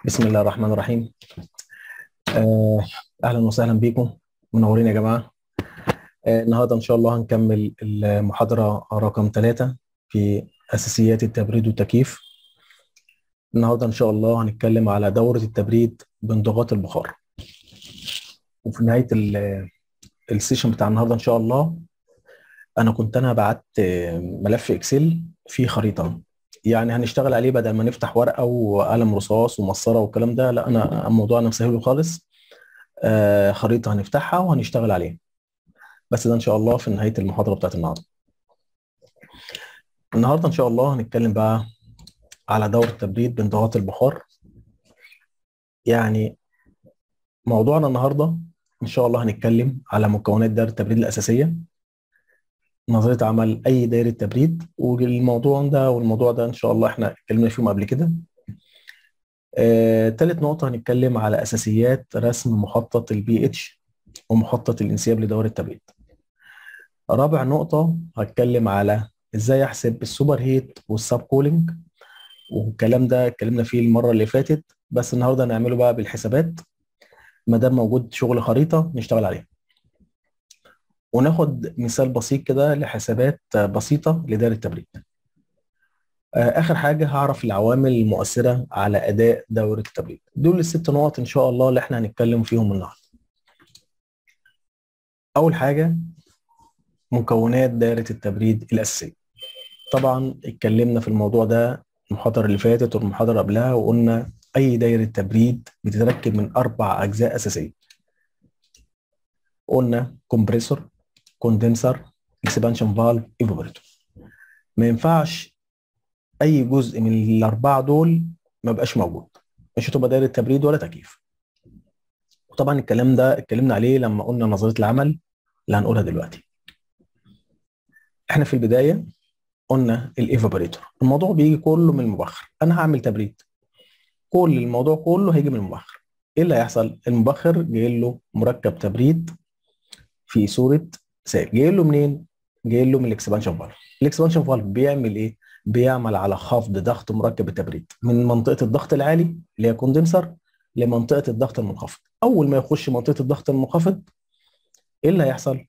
بسم الله الرحمن الرحيم آه، اهلا وسهلا بكم منورين يا جماعه آه، النهارده ان شاء الله هنكمل المحاضره رقم ثلاثة في اساسيات التبريد والتكييف النهارده ان شاء الله هنتكلم على دوره التبريد بانضغاط البخار وفي نهايه ال- السيشن بتاع النهارده ان شاء الله انا كنت انا بعت ملف اكسل فيه خريطه يعني هنشتغل عليه بدل ما نفتح ورقه وقلم رصاص ومسطره والكلام ده لا انا الموضوع انا مسهله خالص آه خريطه هنفتحها وهنشتغل عليها بس ده ان شاء الله في نهايه المحاضره بتاعت النهارده النهارده ان شاء الله هنتكلم بقى على دوره تبريد بانضغاط البخار يعني موضوعنا النهارده ان شاء الله هنتكلم على مكونات دائره التبريد الاساسيه نظريه عمل اي دائره تبريد والموضوع ده والموضوع ده ان شاء الله احنا اتكلمنا فيهم قبل كده آه، تالت نقطة هنتكلم على أساسيات رسم مخطط البي اتش ومخطط الانسياب لدورة التبريد. رابع نقطة هتكلم على ازاي احسب السوبر هيت والسب كولينج والكلام ده اتكلمنا فيه المرة اللي فاتت بس النهارده هنعمله بقى بالحسابات ما دام موجود شغل خريطة نشتغل عليه. وناخد مثال بسيط كده لحسابات بسيطة لدائرة التبريد. آه، اخر حاجه هعرف العوامل المؤثره على اداء دوره التبريد دول الست نقط ان شاء الله اللي احنا هنتكلم فيهم النهارده اول حاجه مكونات دائره التبريد الاساسيه طبعا اتكلمنا في الموضوع ده المحاضره اللي فاتت والمحاضره قبلها وقلنا اي دائره تبريد بتتركب من اربع اجزاء اساسيه قلنا كومبريسور كوندنسر اكسبانشن فالف ايفابوريتور ما ينفعش اي جزء من الاربعه دول ما بقاش موجود مش هتبقى دايره تبريد ولا تكييف وطبعا الكلام ده اتكلمنا عليه لما قلنا نظريه العمل اللي هنقولها دلوقتي احنا في البدايه قلنا الايفابوريتور الموضوع بيجي كله من المبخر انا هعمل تبريد كل الموضوع كله هيجي من المبخر ايه اللي هيحصل المبخر جاي له مركب تبريد في صوره سائل جاي له منين جاي له من الاكسبانشن فالف الاكسبانشن فالف بيعمل ايه بيعمل على خفض ضغط مركب التبريد من منطقه الضغط العالي اللي هي كوندنسر لمنطقه الضغط المنخفض اول ما يخش منطقه الضغط المنخفض ايه اللي هيحصل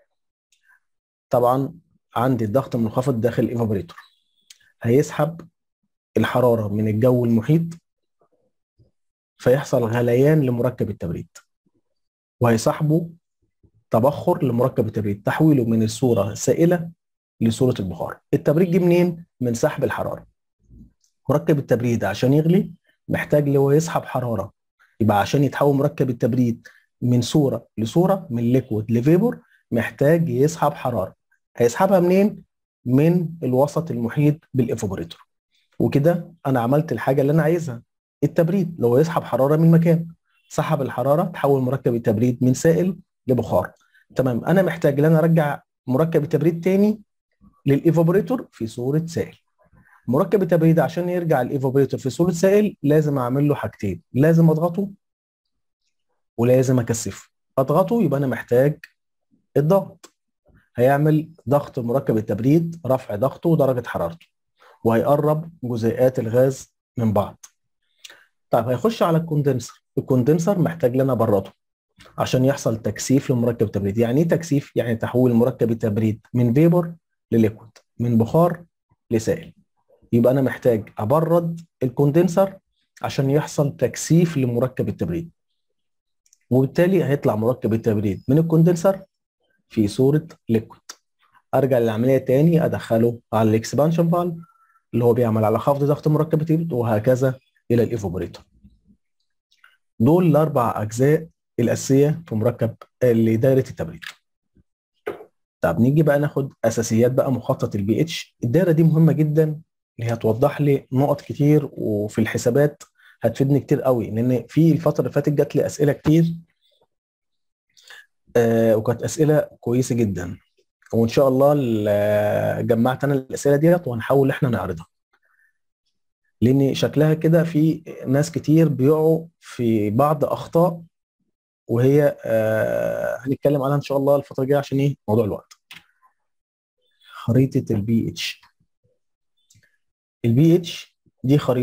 طبعا عندي الضغط المنخفض داخل الايفابوريتور هيسحب الحراره من الجو المحيط فيحصل غليان لمركب التبريد وهيصاحبه تبخر لمركب التبريد تحويله من الصوره سائله لصوره البخار التبريد جه منين من سحب الحراره مركب التبريد عشان يغلي محتاج اللي هو يسحب حراره يبقى عشان يتحول مركب التبريد من صوره لصوره من ليكويد لفيبور محتاج يسحب حراره هيسحبها منين من الوسط المحيط بالافوبريتور وكده انا عملت الحاجه اللي انا عايزها التبريد لو يسحب حراره من مكان سحب الحراره تحول مركب التبريد من سائل لبخار تمام انا محتاج ان انا ارجع مركب التبريد تاني للايفابوريتور في صوره سائل مركب التبريد عشان يرجع الايفابوريتور في صوره سائل لازم اعمل له حاجتين لازم اضغطه ولازم اكثفه اضغطه يبقى انا محتاج الضغط هيعمل ضغط مركب التبريد رفع ضغطه ودرجه حرارته وهيقرب جزيئات الغاز من بعض طيب هيخش على الكوندنسر الكوندنسر محتاج لنا ابرده عشان يحصل تكثيف لمركب التبريد يعني ايه تكثيف يعني تحويل مركب التبريد من فيبر لليكويد من بخار لسائل يبقى انا محتاج ابرد الكوندنسر عشان يحصل تكثيف لمركب التبريد وبالتالي هيطلع مركب التبريد من الكوندنسر في صوره ليكويد ارجع للعمليه تاني ادخله على الاكسبانشن فالف اللي هو بيعمل على خفض ضغط مركب التبريد وهكذا الى الايفوبريتور دول الاربع اجزاء الاساسيه في مركب لدائره التبريد طب نيجي بقى ناخد اساسيات بقى مخطط البي اتش الدايره دي مهمه جدا اللي هتوضح لي نقط كتير وفي الحسابات هتفيدني كتير قوي لان في الفتره اللي فاتت جات لي اسئله كتير آه وكانت اسئله كويسه جدا وان شاء الله ال- جمعت انا الاسئله ديت وهنحاول احنا نعرضها لان شكلها كده في ناس كتير بيقعوا في بعض اخطاء وهي آه هنتكلم عنها ان شاء الله الفتره الجايه عشان ايه موضوع الوقت خريطه البي اتش البي اتش دي خريطه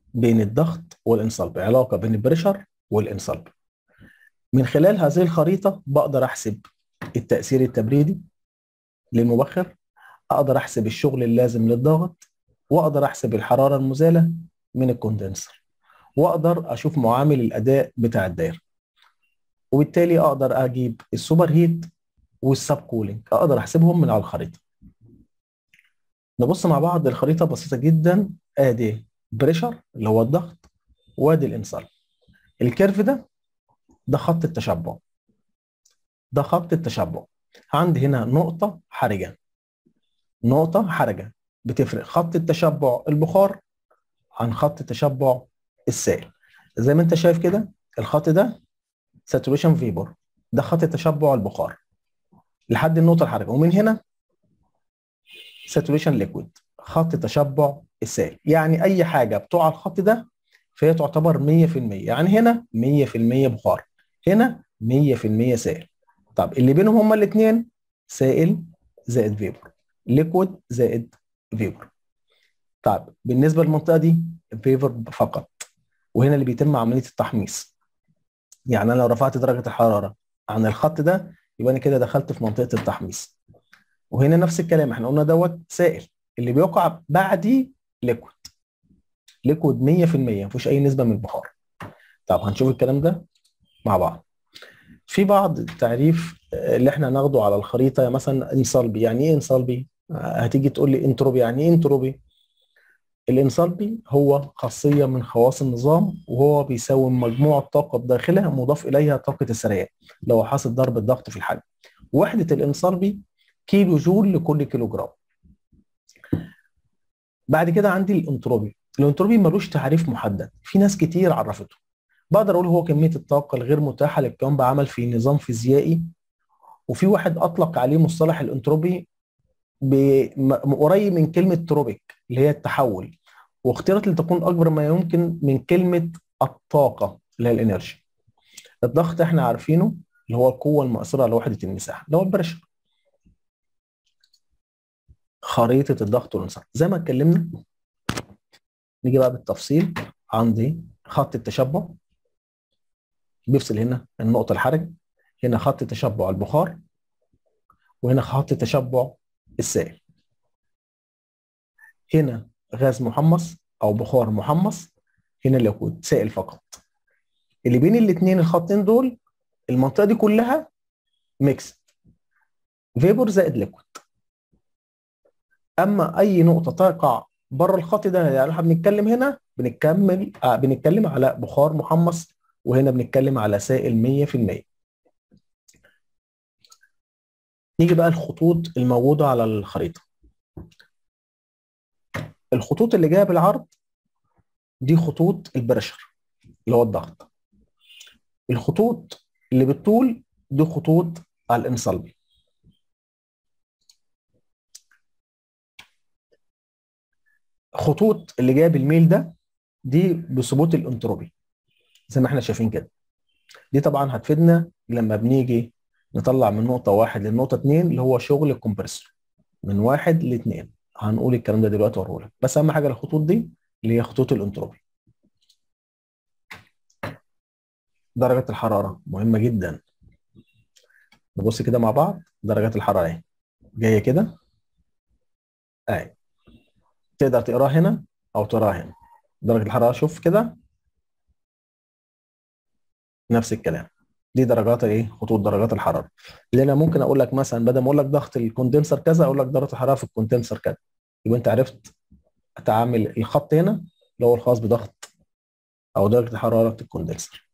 بين الضغط والانصلب علاقه بين البريشر والانصلب من خلال هذه الخريطه بقدر احسب التاثير التبريدي للمبخر اقدر احسب الشغل اللازم للضغط واقدر احسب الحراره المزاله من الكوندنسر واقدر اشوف معامل الاداء بتاع الدايره وبالتالي اقدر اجيب السوبر هيت والسب كولينج اقدر احسبهم من على الخريطه نبص مع بعض الخريطه بسيطه جدا ادي بريشر اللي هو الضغط وادي الانصال الكيرف ده ده خط التشبع ده خط التشبع عندي هنا نقطه حرجه نقطه حرجه بتفرق خط التشبع البخار عن خط تشبع السائل زي ما انت شايف كده الخط ده ساتوريشن فيبر ده خط تشبع البخار لحد النقطه الحرجه ومن هنا ساتوريشن ليكويد خط تشبع السائل يعني اي حاجه بتقع على الخط ده فهي تعتبر 100% يعني هنا 100% بخار هنا 100% سائل طب اللي بينهم هما الاثنين سائل زائد فيبر ليكويد زائد فيبر طيب بالنسبه للمنطقه دي فيبر فقط وهنا اللي بيتم عمليه التحميص يعني انا لو رفعت درجه الحراره عن الخط ده يبقى انا كده دخلت في منطقه التحميص وهنا نفس الكلام احنا قلنا دوت سائل اللي بيقع بعديه ليكويد ليكويد 100% ما فيهوش اي نسبه من البخار طب هنشوف الكلام ده مع بعض في بعض التعريف اللي احنا ناخده على الخريطه مثلا انصلبي يعني ايه انصلبي هتيجي تقول لي انتروبي يعني ايه انتروبي الانصلبي هو خاصيه من خواص النظام وهو بيساوي مجموع الطاقه الداخله مضاف اليها طاقه السريان لو حاصل ضرب الضغط في الحجم وحده الانصلبي كيلو جول لكل كيلو جرام بعد كده عندي الانتروبي الانتروبي ملوش تعريف محدد في ناس كتير عرفته بقدر اقول هو كميه الطاقه الغير متاحه للكون بعمل في نظام فيزيائي وفي واحد اطلق عليه مصطلح الانتروبي قريب من كلمه تروبيك اللي هي التحول واختيرت لتكون اكبر ما يمكن من كلمه الطاقه اللي هي الانرجي الضغط احنا عارفينه اللي هو القوه المؤثره على وحده المساحه اللي هو البريشر خريطه الضغط والانصراف زي ما اتكلمنا نيجي بقى بالتفصيل عندي خط التشبع بيفصل هنا النقطه الحرج هنا خط تشبع البخار وهنا خط تشبع السائل هنا غاز محمص او بخار محمص هنا ليكويد سائل فقط اللي بين الاثنين الخطين دول المنطقه دي كلها ميكس فيبور زائد ليكويد اما اي نقطه تقع بره الخط ده يعني احنا بنتكلم هنا بنكمل آه بنتكلم على بخار محمص وهنا بنتكلم على سائل 100% نيجي بقى الخطوط الموجوده على الخريطه الخطوط اللي جايه بالعرض دي خطوط البريشر اللي هو الضغط الخطوط اللي بالطول دي خطوط الانصلبي خطوط اللي جايه بالميل ده دي بثبوت الانتروبي زي ما احنا شايفين كده دي طبعا هتفيدنا لما بنيجي نطلع من نقطه واحد للنقطه اتنين اللي هو شغل الكمبرسور من واحد لاثنين هنقول الكلام ده دلوقتي واوريه لك بس اهم حاجه الخطوط دي اللي هي خطوط الانتروبي درجه الحراره مهمه جدا نبص كده مع بعض درجات الحراره اهي جايه كده اهي تقدر تقراها هنا او تقراها هنا درجه الحراره شوف كده نفس الكلام دي درجات ايه خطوط درجات الحراره اللي انا ممكن اقول لك مثلا بدل ما اقول لك ضغط الكوندنسر كذا اقول لك درجه الحراره في الكوندنسر كذا يبقى انت عرفت اتعامل الخط هنا اللي هو الخاص بضغط او درجه حراره الكوندنسر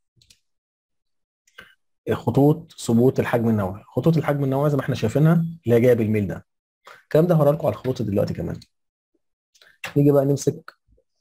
خطوط ثبوت الحجم النووي خطوط الحجم النووي زي ما احنا شايفينها اللي هي جايه بالميل ده الكلام ده هوري لكم على الخطوط دلوقتي كمان نيجي بقى نمسك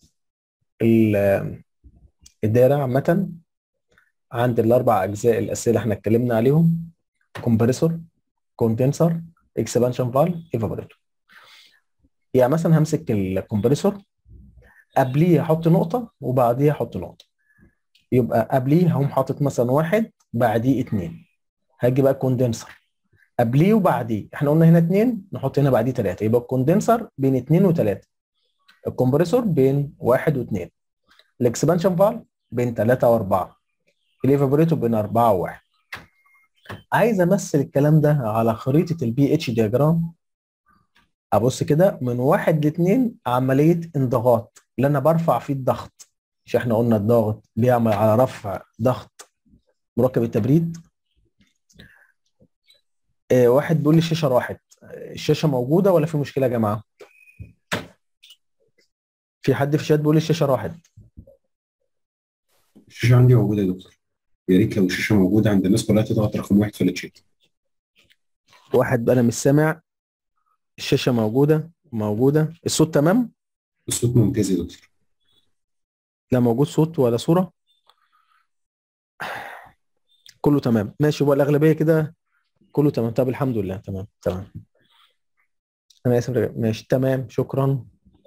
الدايره عامه عند الاربع اجزاء الاساسيه اللي احنا اتكلمنا عليهم كومبريسور كوندنسر اكسبانشن فالف ايفابوريتور يعني مثلا همسك الكمبريسور قبليه احط نقطه وبعديه احط نقطه يبقى قبليه هقوم حاطط مثلا واحد بعديه اتنين هاجي بقى الكوندنسر قبليه وبعديه احنا قلنا هنا اتنين نحط هنا بعديه تلاته يبقى الكوندنسر بين اتنين وتلاته الكمبريسور بين واحد واثنين الاكسبانشن فالف بين 3 و4 الايفابوريتور بين 4 و1 عايز امثل الكلام ده على خريطه البي اتش دياجرام ابص كده من واحد لاثنين عمليه انضغاط اللي انا برفع فيه الضغط مش احنا قلنا الضغط بيعمل على رفع ضغط مركب التبريد آه واحد بيقول لي الشاشه راحت الشاشه موجوده ولا في مشكله يا جماعه في حد في الشات بيقول لي الشاشه راحت الشاشه عندي موجوده يا دكتور يا ريت لو الشاشه موجوده عند الناس كلها تضغط رقم واحد في الشات واحد انا مش سامع الشاشه موجوده موجوده الصوت تمام الصوت ممتاز يا دكتور لا موجود صوت ولا صوره كله تمام ماشي هو الاغلبيه كده كله تمام طب الحمد لله تمام تمام انا اسف رجع. ماشي تمام شكرا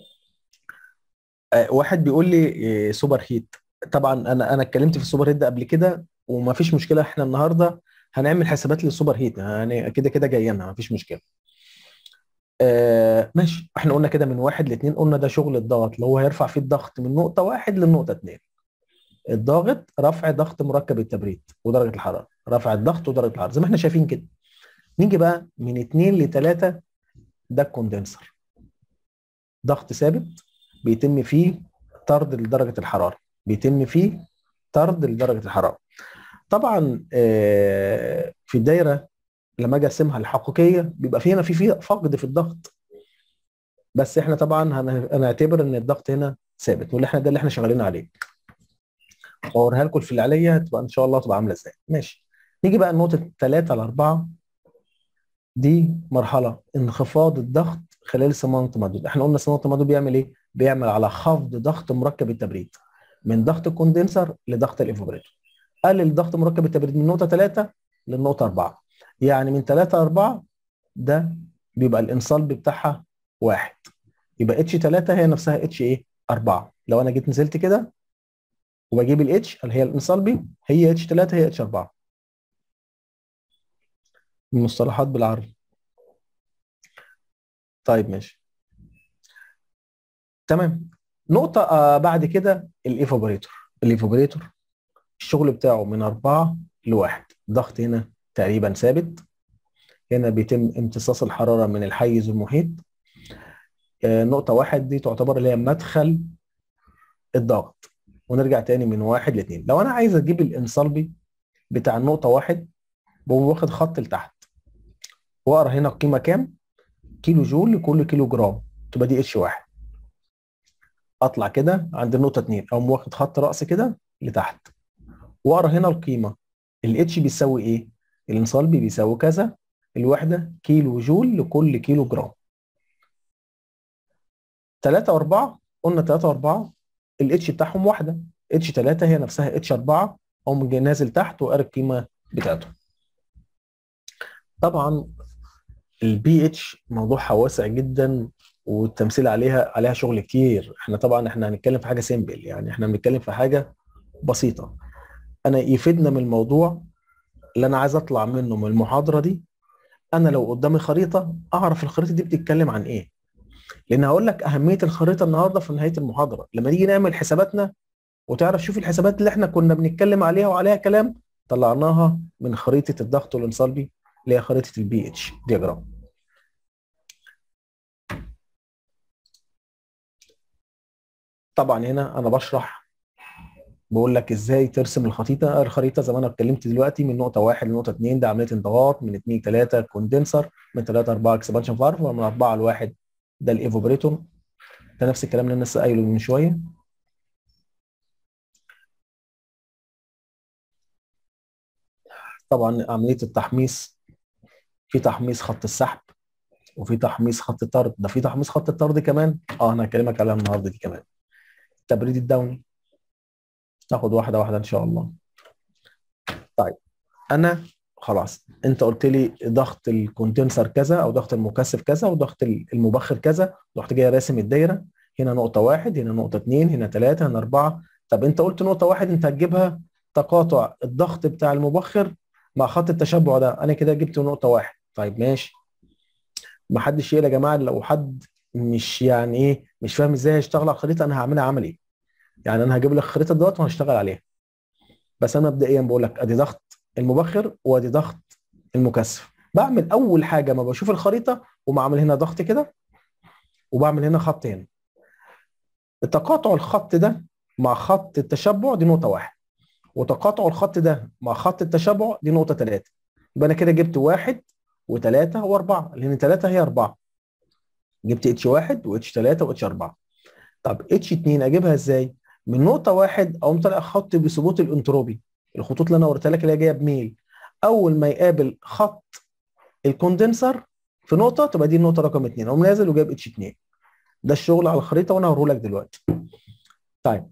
آه، واحد بيقول لي آه، سوبر هيت طبعا انا انا اتكلمت في السوبر هيت ده قبل كده وما فيش مشكله احنا النهارده هنعمل حسابات للسوبر هيت يعني كده كده جاينا ما فيش مشكله آه ماشي احنا قلنا كده من واحد لاثنين قلنا ده شغل الضغط اللي هو هيرفع فيه الضغط من نقطه واحد للنقطه اثنين الضاغط رفع ضغط مركب التبريد ودرجه الحراره رفع الضغط ودرجه الحراره زي ما احنا شايفين كده نيجي بقى من اثنين لثلاثه ده الكوندنسر ضغط ثابت بيتم فيه طرد لدرجه الحراره بيتم فيه طرد لدرجه الحراره طبعا آه، في الدايره لما اجي ارسمها الحقيقيه بيبقى في هنا في في فقد في الضغط بس احنا طبعا هن- هنعتبر ان الضغط هنا ثابت واللي احنا ده اللي احنا شغالين عليه اوريها لكم في العليه تبقى ان شاء الله تبقى عامله ازاي ماشي نيجي بقى لنقطه 3 ل 4 دي مرحله انخفاض الضغط خلال صمام التمدد احنا قلنا صمام التمدد بيعمل ايه بيعمل على خفض ضغط مركب التبريد من ضغط الكوندنسر لضغط الايفابوريتور قلل ضغط مركب التبريد من نقطه 3 للنقطه 4 يعني من 3 ل 4 ده بيبقى الانصالب بتاعها واحد يبقى اتش 3 هي نفسها اتش ايه 4 لو انا جيت نزلت كده وبجيب الاتش اللي هي الانصالبي هي اتش 3 هي اتش 4 المصطلحات بالعربي طيب ماشي تمام نقطة آه بعد كده الايفابوريتور الايفابوريتور الشغل بتاعه من أربعة لواحد ضغط هنا تقريبا ثابت هنا بيتم امتصاص الحرارة من الحيز المحيط آه نقطة واحد دي تعتبر اللي هي مدخل الضغط ونرجع تاني من واحد لاثنين لو أنا عايز أجيب الانصالبي بتاع النقطة واحد بقوم واخد خط لتحت واقرا هنا القيمة كام كيلو جول لكل كيلو جرام تبقى دي اتش واحد اطلع كده عند النقطه 2 اقوم واخد خط راس كده لتحت واقرا هنا القيمه الاتش بيساوي ايه الانصالبي بيساوي كذا الوحده كيلو جول لكل كيلو جرام 3 و4 قلنا 3 و4 الاتش بتاعهم واحده اتش 3 هي نفسها اتش 4 اقوم جاي نازل تحت وقاري القيمه بتاعته طبعا البي اتش موضوعها واسع جدا والتمثيل عليها عليها شغل كتير احنا طبعا احنا هنتكلم في حاجه سيمبل يعني احنا بنتكلم في حاجه بسيطه انا يفيدنا من الموضوع اللي انا عايز اطلع منه من المحاضره دي انا لو قدامي خريطه اعرف الخريطه دي بتتكلم عن ايه لان هقول لك اهميه الخريطه النهارده في نهايه المحاضره لما نيجي نعمل حساباتنا وتعرف شوف الحسابات اللي احنا كنا بنتكلم عليها وعليها كلام طلعناها من خريطه الضغط والانصالبي اللي هي خريطه البي اتش دياجرام طبعا هنا انا بشرح بقول لك ازاي ترسم الخريطه الخريطه زي ما انا اتكلمت دلوقتي من نقطه واحد لنقطه اثنين ده عمليه انضغاط من اثنين ثلاثه كوندنسر من ثلاثه اربعه اكسبانشن فارف ومن اربعه لواحد ده الايفوبريتور ده نفس الكلام اللي انا لسه قايله من شويه طبعا عمليه التحميص في تحميص خط السحب وفي تحميص خط الطرد ده في تحميص خط الطرد كمان اه انا هكلمك عليها النهارده دي كمان التبريد الدوني ناخد واحده واحده ان شاء الله طيب انا خلاص انت قلت لي ضغط الكوندنسر كذا او ضغط المكثف كذا وضغط المبخر كذا رحت جاي راسم الدايره هنا نقطه واحد هنا نقطه اثنين هنا ثلاثه هنا اربعه طب انت قلت نقطه واحد انت هتجيبها تقاطع الضغط بتاع المبخر مع خط التشبع ده انا كده جبت نقطه واحد طيب ماشي ما حدش يقول يا جماعه لو حد مش يعني ايه مش فاهم ازاي هيشتغل على الخريطه انا هعملها عملي يعني انا هجيب لك خريطه دلوقتي وهشتغل عليها بس انا مبدئيا بقول لك ادي ضغط المبخر وادي ضغط المكثف بعمل اول حاجه ما بشوف الخريطه وبعمل هنا ضغط كده وبعمل هنا خط هنا تقاطع الخط ده مع خط التشبع دي نقطه واحد وتقاطع الخط ده مع خط التشبع دي نقطه ثلاثه يبقى انا كده جبت واحد وثلاثه واربعه لان ثلاثه هي اربعه جبت اتش واحد واتش ثلاثه واتش اربعه طب اتش 2 اجيبها ازاي؟ من نقطه واحد اقوم طالع خط بثبوت الانتروبي الخطوط اللي انا وريتها لك اللي هي جايه بميل اول ما يقابل خط الكوندنسر في نقطه تبقى دي النقطه رقم 2 اقوم نازل وجايب اتش 2 ده الشغل على الخريطه وانا هوريه لك دلوقتي طيب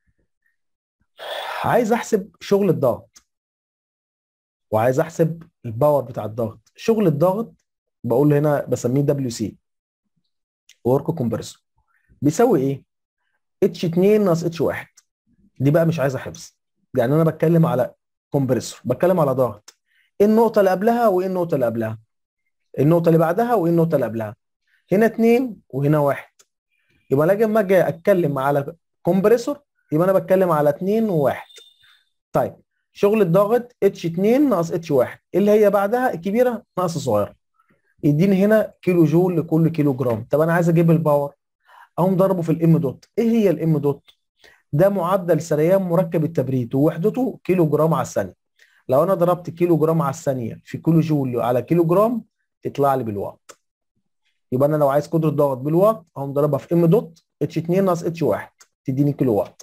عايز احسب شغل الضغط وعايز احسب الباور بتاع الضغط شغل الضغط بقول هنا بسميه دبليو سي ورك كومبرسور بيساوي ايه اتش 2 ناقص اتش 1 دي بقى مش عايزه حفظ يعني انا بتكلم على كومبرسور بتكلم على ضغط ايه النقطه اللي قبلها وايه النقطه اللي قبلها النقطه اللي بعدها وايه النقطه اللي قبلها هنا 2 وهنا 1 يبقى انا لما اجي اتكلم على كومبريسور يبقى انا بتكلم على 2 و1 طيب شغل الضغط اتش 2 ناقص اتش 1 اللي هي بعدها الكبيره ناقص الصغيره يديني هنا كيلو جول لكل كيلو جرام طب انا عايز اجيب الباور اقوم ضربه في الام دوت ايه هي الام دوت ده معدل سريان مركب التبريد ووحدته كيلو جرام على الثانيه لو انا ضربت كيلو جرام على الثانيه في كيلو جول على كيلو جرام تطلع لي بالواط يبقى انا لو عايز قدره ضغط بالواط اقوم ضربها في ام دوت اتش 2 ناقص اتش 1 تديني كيلو واط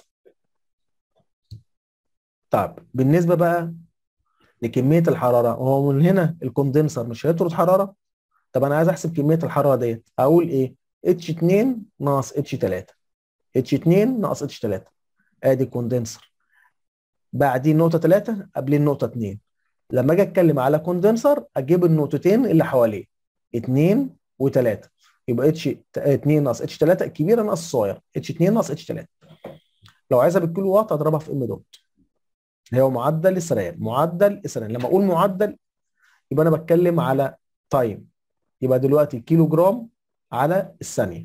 طب بالنسبه بقى لكميه الحراره هو من هنا الكوندنسر مش هيطرد حراره طب انا عايز احسب كميه الحراره ديت اقول ايه اتش 2 ناقص اتش 3 اتش 2 ناقص اتش 3 ادي كوندنسر بعدين نقطه 3 قبلين نقطه 2 لما اجي اتكلم على كوندنسر اجيب النقطتين اللي حواليه 2 و3 يبقى اتش 2 ناقص اتش 3 الكبيره ناقص الصغير اتش 2 ناقص اتش 3 لو عايزها بالكيلو واط اضربها في ام دوت اللي هو معدل السريان معدل السريان لما اقول معدل يبقى انا بتكلم على تايم يبقى دلوقتي كيلو جرام على الثانيه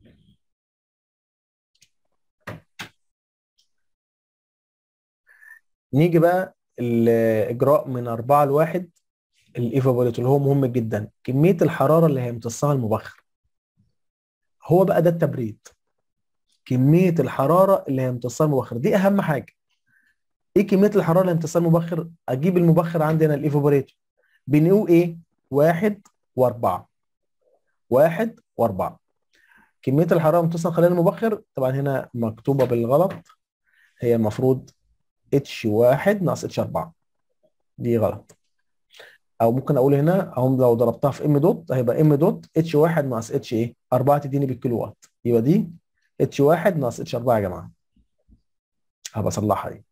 نيجي بقى الاجراء من 4 لواحد الايفابوليتور اللي هو مهم جدا كميه الحراره اللي هيمتصها المبخر هو بقى ده التبريد كميه الحراره اللي هيمتصها المبخر دي اهم حاجه ايه كميه الحراره اللي هيمتصها المبخر اجيب المبخر عندنا الايفابوريتور بنقول ايه واحد واربعة واحد واربعة كميه الحراره الممتصه خلال المبخر طبعا هنا مكتوبه بالغلط هي المفروض اتش واحد ناقص اتش 4 دي غلط او ممكن اقول هنا اهو لو ضربتها في ام دوت هيبقى ام دوت اتش 1 ناقص اتش ايه 4 تديني بالكيلو وات يبقى دي اتش 1 ناقص اتش 4 يا جماعه هبقى اصلحها دي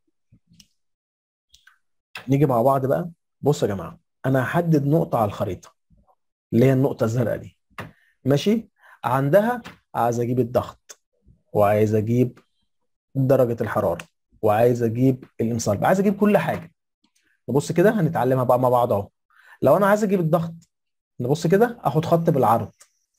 نيجي مع بعض بقى بصوا يا جماعه انا هحدد نقطه على الخريطه اللي هي النقطه الزرقاء دي ماشي عندها عايز اجيب الضغط وعايز اجيب درجه الحراره وعايز اجيب الانصال عايز اجيب كل حاجه نبص كده هنتعلمها بقى مع بعض اهو لو انا عايز اجيب الضغط نبص كده اخد خط بالعرض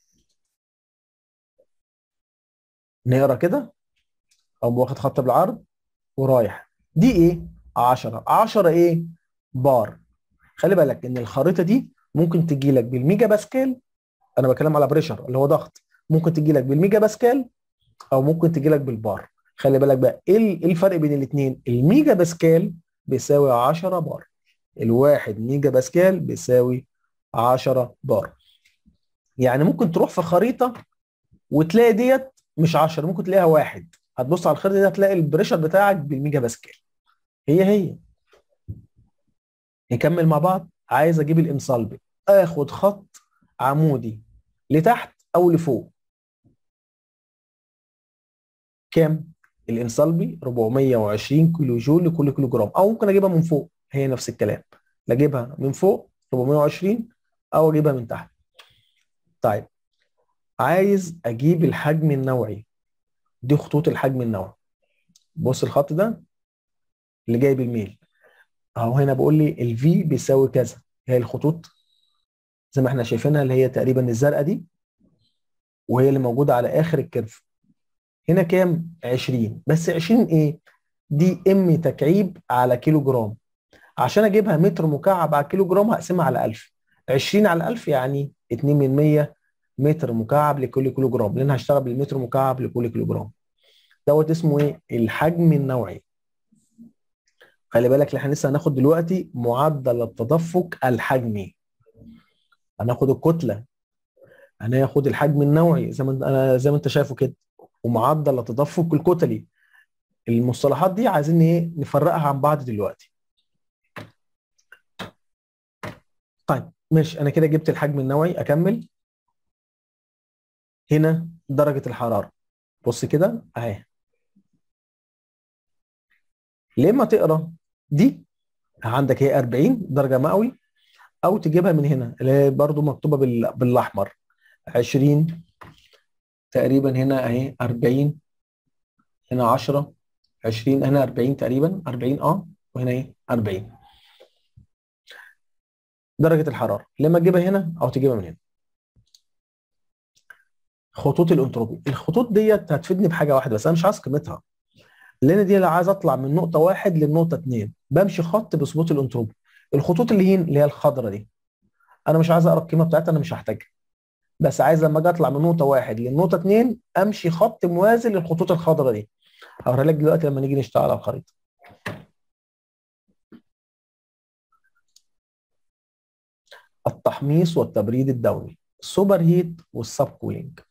نقرا كده او واخد خط بالعرض ورايح دي ايه 10 10 ايه بار خلي بالك ان الخريطه دي ممكن تجي لك بالميجا باسكال انا بتكلم على بريشر اللي هو ضغط ممكن تجي لك بالميجا باسكال او ممكن تجي لك بالبار خلي بالك بقى ايه الفرق بين الاثنين الميجا باسكال بيساوي 10 بار الواحد ميجا باسكال بيساوي 10 بار يعني ممكن تروح في خريطه وتلاقي ديت مش 10 ممكن تلاقيها واحد هتبص على الخريطه دي هتلاقي البريشر بتاعك بالميجا باسكال هي هي نكمل مع بعض عايز اجيب الانصالبي اخد خط عمودي لتحت او لفوق كام الانصالبي 420 كيلو جول لكل كيلو جرام او ممكن اجيبها من فوق هي نفس الكلام لا اجيبها من فوق 420 او اجيبها من تحت طيب عايز اجيب الحجم النوعي دي خطوط الحجم النوعي بص الخط ده اللي جاي بالميل اهو هنا بقول لي الفي بيساوي كذا هي الخطوط زي ما احنا شايفينها اللي هي تقريبا الزرقاء دي وهي اللي موجوده على اخر الكيرف هنا كام 20 بس 20 ايه دي ام تكعيب على كيلو جرام عشان اجيبها متر مكعب على كيلو جرام هقسمها على 1000 20 على 1000 يعني 2 من 100 متر مكعب لكل كيلو جرام لان هشتغل بالمتر مكعب لكل كيلو جرام دوت اسمه ايه الحجم النوعي خلي بالك اللي احنا لسه هناخد دلوقتي معدل التدفق الحجمي هناخد الكتله هناخد الحجم النوعي زي ما انا زي ما انت شايفه كده ومعدل التدفق الكتلي المصطلحات دي عايزين ايه نفرقها عن بعض دلوقتي طيب ماشي انا كده جبت الحجم النوعي اكمل هنا درجه الحراره بص كده اهي لما تقرا دي عندك هي 40 درجه مئوي او تجيبها من هنا اللي هي برضو مكتوبه بال... بالاحمر 20 تقريبا هنا اهي 40 هنا 10 20 هنا 40 تقريبا 40 اه وهنا ايه 40 درجه الحراره لما تجيبها هنا او تجيبها من هنا خطوط الانتروبي الخطوط ديت هتفيدني بحاجه واحده بس انا مش عايز قيمتها لان دي اللي عايز اطلع من نقطه واحد للنقطه اثنين بمشي خط بثبوت الانتروبي الخطوط اللي هي اللي هي الخضراء دي انا مش عايز اقرا القيمه بتاعتها انا مش هحتاجها بس عايز لما اجي اطلع من نقطه واحد للنقطه اثنين امشي خط موازي للخطوط الخضراء دي هوريها لك دلوقتي لما نيجي نشتغل على الخريطه التحميص والتبريد الدوري السوبر هيت والسب كولينج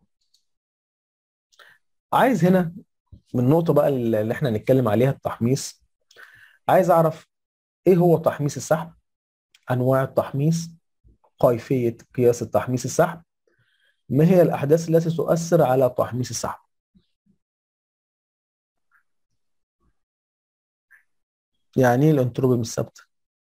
عايز هنا من النقطه بقى اللي احنا هنتكلم عليها التحميص عايز اعرف ايه هو تحميص السحب انواع التحميص كيفيه قياس التحميص السحب ما هي الاحداث التي تؤثر على تحميص السحب يعني ايه الانتروبي مش ثابته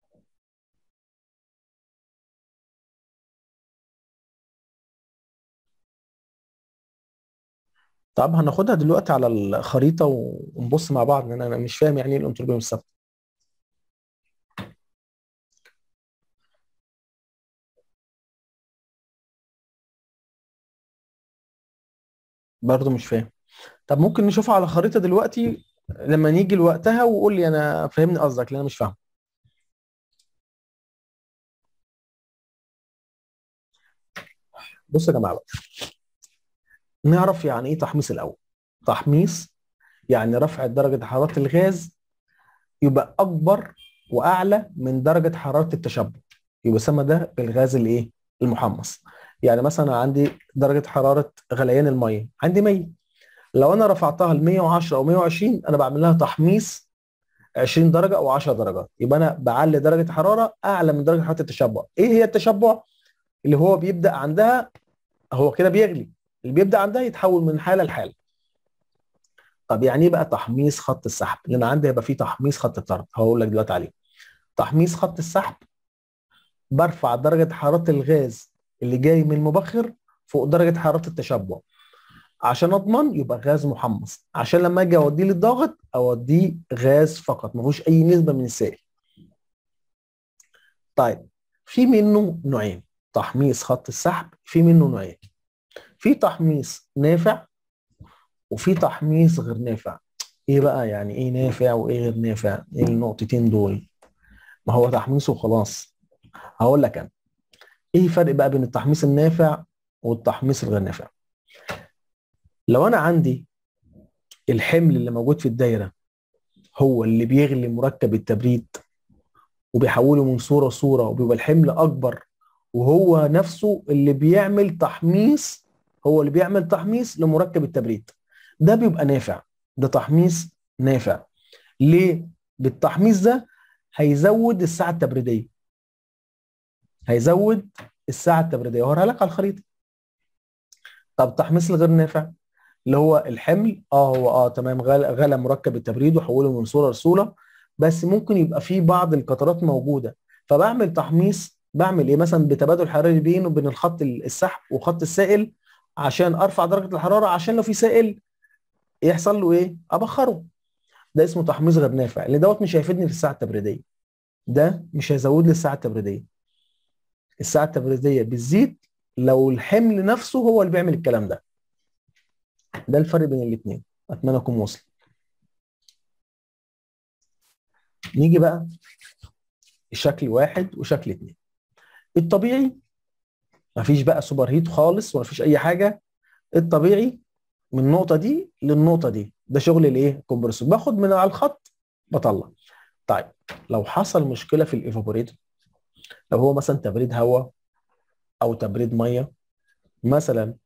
طب هناخدها دلوقتي على الخريطه ونبص مع بعض لان انا مش فاهم يعني ايه الانتروبي مش ثابته برضه مش فاهم طب ممكن نشوفها على خريطه دلوقتي لما نيجي لوقتها وقول لي انا فهمني قصدك لان انا مش فاهم بصوا يا جماعه بقى نعرف يعني ايه تحميص الاول تحميص يعني رفع درجه حراره الغاز يبقى اكبر واعلى من درجه حراره التشبع يبقى يسمى ده بالغاز الايه المحمص يعني مثلا عندي درجه حراره غليان الميه عندي 100 لو انا رفعتها ل 110 او 120 انا بعمل لها تحميص 20 درجه او 10 درجات يبقى انا بعلي درجه حراره اعلى من درجه حراره التشبع ايه هي التشبع اللي هو بيبدا عندها هو كده بيغلي اللي بيبدا عندها يتحول من حاله لحاله طب يعني ايه بقى تحميص خط السحب اللي انا عندي هيبقى فيه تحميص خط الطرد هقول لك دلوقتي عليه تحميص خط السحب برفع درجه حراره الغاز اللي جاي من المبخر فوق درجه حراره التشبع عشان اضمن يبقى غاز محمص عشان لما اجي اوديه للضغط اوديه غاز فقط ما فيهوش اي نسبه من السائل طيب في منه نوعين تحميص خط السحب في منه نوعين في تحميص نافع وفي تحميص غير نافع ايه بقى يعني ايه نافع وايه غير نافع ايه النقطتين دول ما هو تحميص وخلاص هقول لك انا ايه الفرق بقى بين التحميص النافع والتحميص الغير نافع لو انا عندي الحمل اللي موجود في الدايره هو اللي بيغلي مركب التبريد وبيحوله من صوره صوره وبيبقى الحمل اكبر وهو نفسه اللي بيعمل تحميص هو اللي بيعمل تحميص لمركب التبريد ده بيبقى نافع ده تحميص نافع ليه بالتحميص ده هيزود الساعه التبريديه هيزود الساعه التبريديه هوريها لك على الخريطه طب التحميص الغير نافع اللي هو الحمل اه هو اه تمام غلى غلى مركب التبريد وحوله من صوره لصوره بس ممكن يبقى فيه بعض القطرات موجوده فبعمل تحميص بعمل ايه مثلا بتبادل حراري بينه وبين الخط السحب وخط السائل عشان ارفع درجه الحراره عشان لو في سائل يحصل له ايه ابخره ده اسمه تحميص غير نافع لان دوت مش هيفيدني في الساعه التبريديه ده مش هيزود لي الساعه التبريديه الساعه التبريديه بتزيد لو الحمل نفسه هو اللي بيعمل الكلام ده ده الفرق بين الاثنين اتمنى اكون واصل نيجي بقى شكل واحد وشكل اتنين الطبيعي مفيش بقى سوبر هيت خالص ومفيش اي حاجه الطبيعي من النقطه دي للنقطه دي ده شغل الايه كومبرسور باخد من على الخط بطلع طيب لو حصل مشكله في الايفابوريتور لو هو مثلا تبريد هواء او تبريد ميه مثلا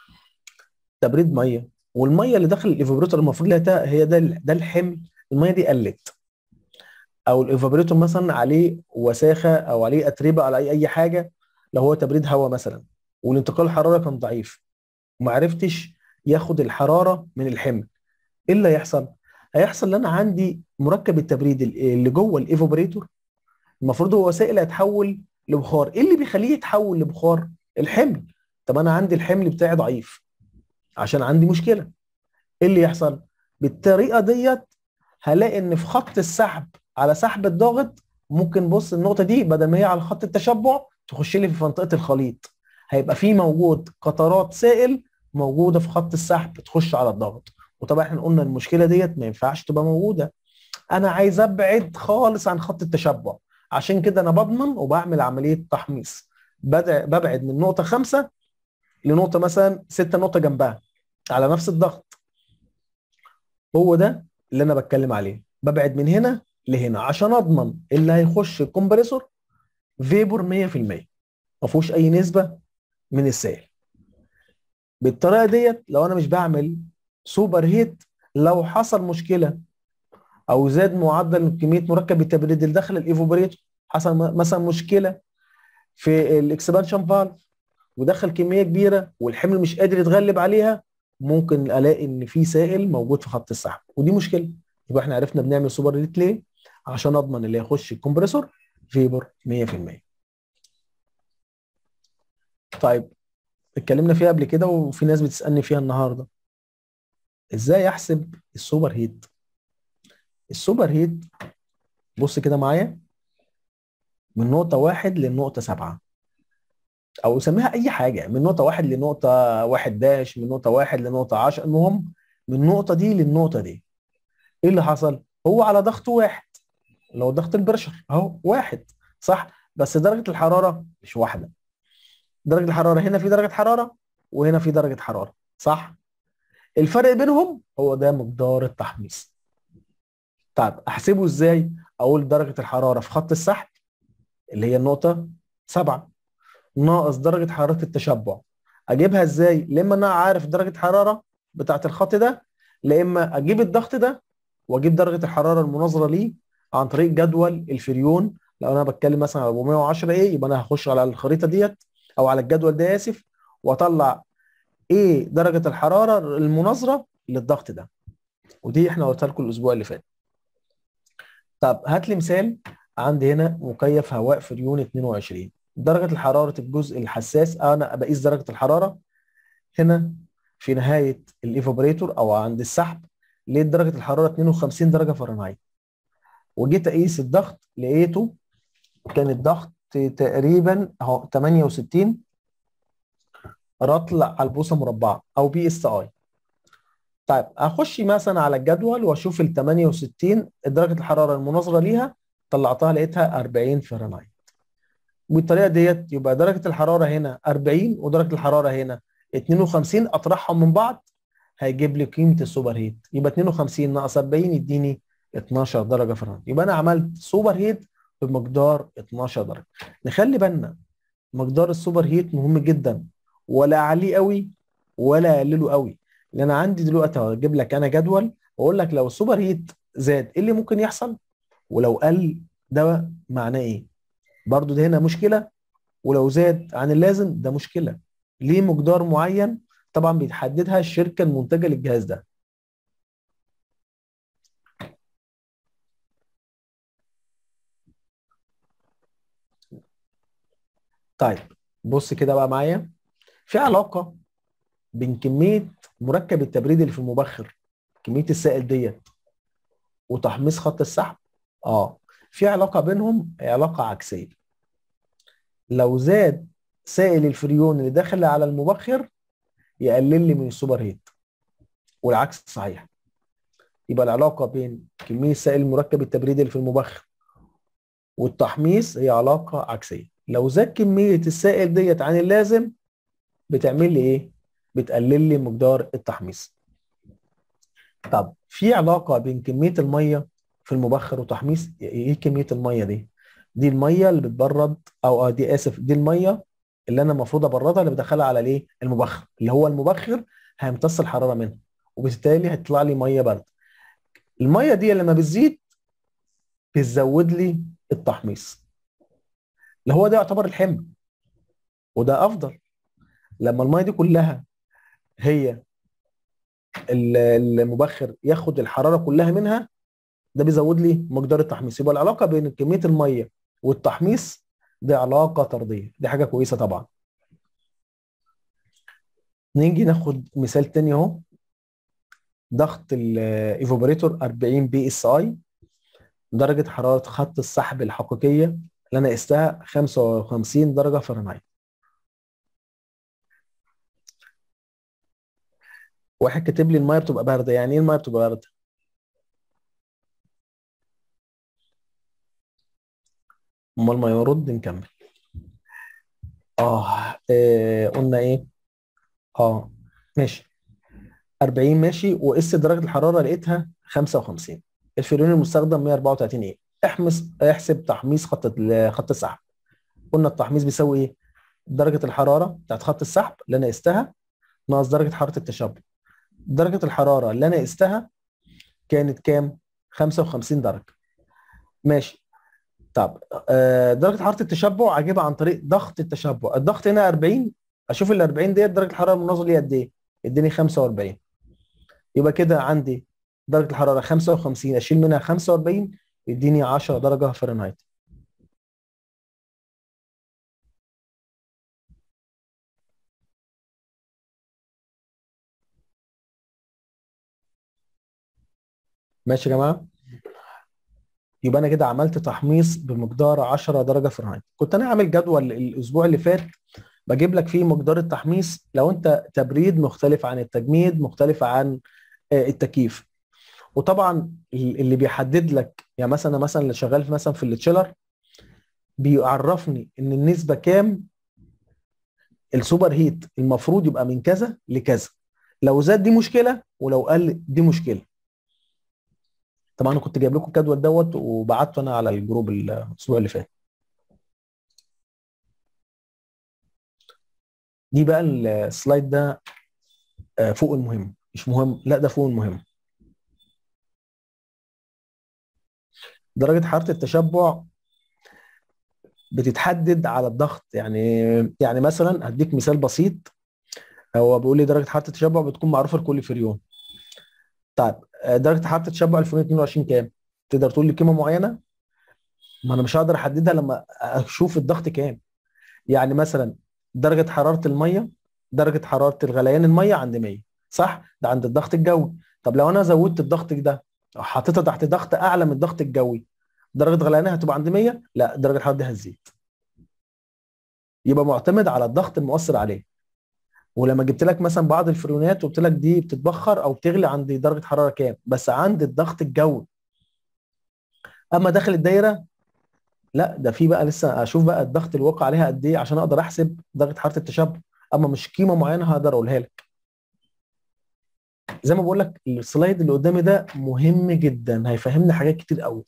تبريد ميه والميه اللي داخل الايفابوريتور المفروض لها هي ده ده الحمل الميه دي قلت او الايفابوريتور مثلا عليه وساخه او عليه اتربه على اي اي حاجه لو هو تبريد هواء مثلا والانتقال الحراره كان ضعيف وما عرفتش ياخد الحراره من الحمل ايه اللي هيحصل؟ هيحصل ان انا عندي مركب التبريد اللي جوه الايفابوريتور المفروض هو سائل هيتحول لبخار ايه اللي بيخليه يتحول لبخار؟ الحمل طب انا عندي الحمل بتاعي ضعيف عشان عندي مشكله ايه اللي يحصل؟ بالطريقه ديت هلاقي ان في خط السحب على سحب الضاغط ممكن بص النقطه دي بدل ما هي على خط التشبع تخش لي في منطقه الخليط هيبقى في موجود قطرات سائل موجوده في خط السحب تخش على الضغط وطبعا احنا قلنا المشكله ديت ما ينفعش تبقى موجوده انا عايز ابعد خالص عن خط التشبع عشان كده انا بضمن وبعمل عمليه تحميص ببعد من نقطه خمسة لنقطه مثلا ستة نقطه جنبها على نفس الضغط هو ده اللي انا بتكلم عليه ببعد من هنا لهنا عشان اضمن اللي هيخش الكمبريسور فيبور 100% ما فيهوش اي نسبه من السائل بالطريقه ديت لو انا مش بعمل سوبر هيت لو حصل مشكله او زاد معدل كميه مركب التبريد اللي داخل الايفوبريتور حصل مثلا مشكله في الاكسبانشن فالف ودخل كميه كبيره والحمل مش قادر يتغلب عليها ممكن الاقي ان في سائل موجود في خط السحب ودي مشكله يبقى احنا عرفنا بنعمل سوبر هيت ليه عشان اضمن اللي هيخش الكمبريسور فيبر 100% طيب اتكلمنا فيها قبل كده وفي ناس بتسالني فيها النهارده ازاي احسب السوبر هيت السوبر هيت بص كده معايا من نقطة واحد للنقطة سبعة أو سميها أي حاجة من نقطة واحد لنقطة واحد داش من نقطة واحد لنقطة عشرة المهم من النقطة دي للنقطة دي إيه اللي حصل؟ هو على ضغط واحد اللي هو ضغط البرشر أهو واحد صح؟ بس درجة الحرارة مش واحدة درجة الحرارة هنا في درجة حرارة وهنا في درجة حرارة صح؟ الفرق بينهم هو ده مقدار التحميص طيب احسبه ازاي؟ اقول درجة الحرارة في خط السحب اللي هي النقطة سبعة ناقص درجة حرارة التشبع اجيبها ازاي؟ لما انا عارف درجة حرارة بتاعت الخط ده لا اما اجيب الضغط ده واجيب درجة الحرارة المناظرة ليه عن طريق جدول الفريون لو انا بتكلم مثلا على 410 ايه يبقى انا هخش على الخريطة ديت او على الجدول ده اسف واطلع ايه درجه الحراره المناظره للضغط ده ودي احنا قلتها لكم الاسبوع اللي فات طب هات لي مثال عندي هنا مكيف هواء فريون 22 درجه الحراره الجزء الحساس انا بقيس درجه الحراره هنا في نهايه الايفابريتور او عند السحب لقيت درجه الحراره 52 درجه فahrenheit وجيت اقيس الضغط لقيته كان الضغط تقريبا اهو 68 رطل على البوصه مربعه او بي اس اي طيب اخش مثلا على الجدول واشوف ال 68 درجه الحراره المناظره ليها طلعتها لقيتها 40 فahrenheit بالطريقه ديت يبقى درجه الحراره هنا 40 ودرجه الحراره هنا 52 اطرحهم من بعض هيجيب لي قيمه السوبر هيت يبقى 52 ناقص 40 يديني 12 درجه فahrenheit يبقى انا عملت سوبر هيت بمقدار 12 درجه نخلي بالنا مقدار السوبر هيت مهم جدا ولا اعليه قوي ولا اقلله قوي لان انا عندي دلوقتي هجيب لك انا جدول واقول لك لو السوبر هيت زاد ايه اللي ممكن يحصل ولو قل ده معناه ايه برضو ده هنا مشكله ولو زاد عن اللازم ده مشكله ليه مقدار معين طبعا بيتحددها الشركه المنتجه للجهاز ده طيب بص كده بقى معايا في علاقه بين كميه مركب التبريد اللي في المبخر كميه السائل ديت وتحميص خط السحب اه في علاقه بينهم علاقه عكسيه لو زاد سائل الفريون اللي داخل على المبخر يقلل لي من السوبر هيت والعكس صحيح يبقى العلاقه بين كميه السائل المركب التبريدي اللي في المبخر والتحميص هي علاقه عكسيه لو زاد كميه السائل ديت عن اللازم بتعمل لي ايه بتقلل لي مقدار التحميص طب في علاقه بين كميه الميه في المبخر وتحميص ايه كميه الميه دي دي الميه اللي بتبرد او اه دي اسف دي الميه اللي انا المفروض ابردها اللي بدخلها على الايه المبخر اللي هو المبخر هيمتص الحراره منها وبالتالي هتطلع لي ميه برد الميه دي لما بتزيد بتزود لي التحميص اللي هو ده يعتبر الحمل وده افضل لما الميه دي كلها هي المبخر ياخد الحراره كلها منها ده بيزود لي مقدار التحميص يبقى العلاقه بين كميه الميه والتحميص دي علاقه طرديه دي حاجه كويسه طبعا نيجي ناخد مثال تاني اهو ضغط الايفوبريتور 40 بي اس اي درجه حراره خط السحب الحقيقيه اللي انا قستها 55 درجه فahrenheit واحد كاتب لي الميه بتبقى بارده يعني ايه الميه بتبقى بارده امال ما يرد نكمل اه, آه قلنا ايه اه ماشي 40 ماشي وقست درجه الحراره لقيتها 55 الفريون المستخدم 134 ايه احمس احسب تحميص خط خط السحب قلنا التحميص بيساوي ايه درجه الحراره بتاعت خط السحب اللي انا قستها ناقص درجه حراره التشبع درجه الحراره اللي انا قستها كانت كام 55 درجه ماشي طب آه درجه حراره التشبع اجيبها عن طريق ضغط التشبع الضغط هنا 40 اشوف ال 40 ديت درجه الحراره المناظره ليها قد ايه اديني 45 يبقى كده عندي درجه الحراره 55 اشيل منها 45 يديني 10 درجه فahrenheit ماشي يا جماعه يبقى انا كده عملت تحميص بمقدار 10 درجه فahrenheit كنت انا عامل جدول الاسبوع اللي فات بجيب لك فيه مقدار التحميص لو انت تبريد مختلف عن التجميد مختلف عن التكييف وطبعا اللي بيحدد لك يعني مثلا مثلا اللي شغال في مثلا في التشيلر بيعرفني ان النسبه كام السوبر هيت المفروض يبقى من كذا لكذا لو زاد دي مشكله ولو قل دي مشكله طبعا انا كنت جايب لكم الجدول دوت وبعته انا على الجروب الاسبوع اللي فات دي بقى السلايد ده فوق المهم مش مهم لا ده فوق المهم درجة حرارة التشبع بتتحدد على الضغط يعني يعني مثلا هديك مثال بسيط هو بيقول لي درجة حرارة التشبع بتكون معروفة لكل فريون طيب درجة حرارة التشبع 2022 كام؟ تقدر تقول لي قيمة معينة؟ ما انا مش هقدر احددها لما اشوف الضغط كام يعني مثلا درجة حرارة المية درجة حرارة الغليان المية عند 100 صح؟ ده عند الضغط الجوي طب لو انا زودت الضغط ده حطيتها تحت ضغط اعلى من الضغط الجوي درجة غليانها هتبقى عند 100 لا درجة الحرارة دي هتزيد يبقى معتمد على الضغط المؤثر عليه ولما جبت لك مثلا بعض الفريونات وقلت لك دي بتتبخر او بتغلي عند درجه حراره كام بس عند الضغط الجوي اما داخل الدايره لا ده في بقى لسه اشوف بقى الضغط الواقع عليها قد ايه عشان اقدر احسب درجه حراره التشبع اما مش قيمه معينه هقدر اقولها لك زي ما بقول لك السلايد اللي قدامي ده مهم جدا هيفهمني حاجات كتير قوي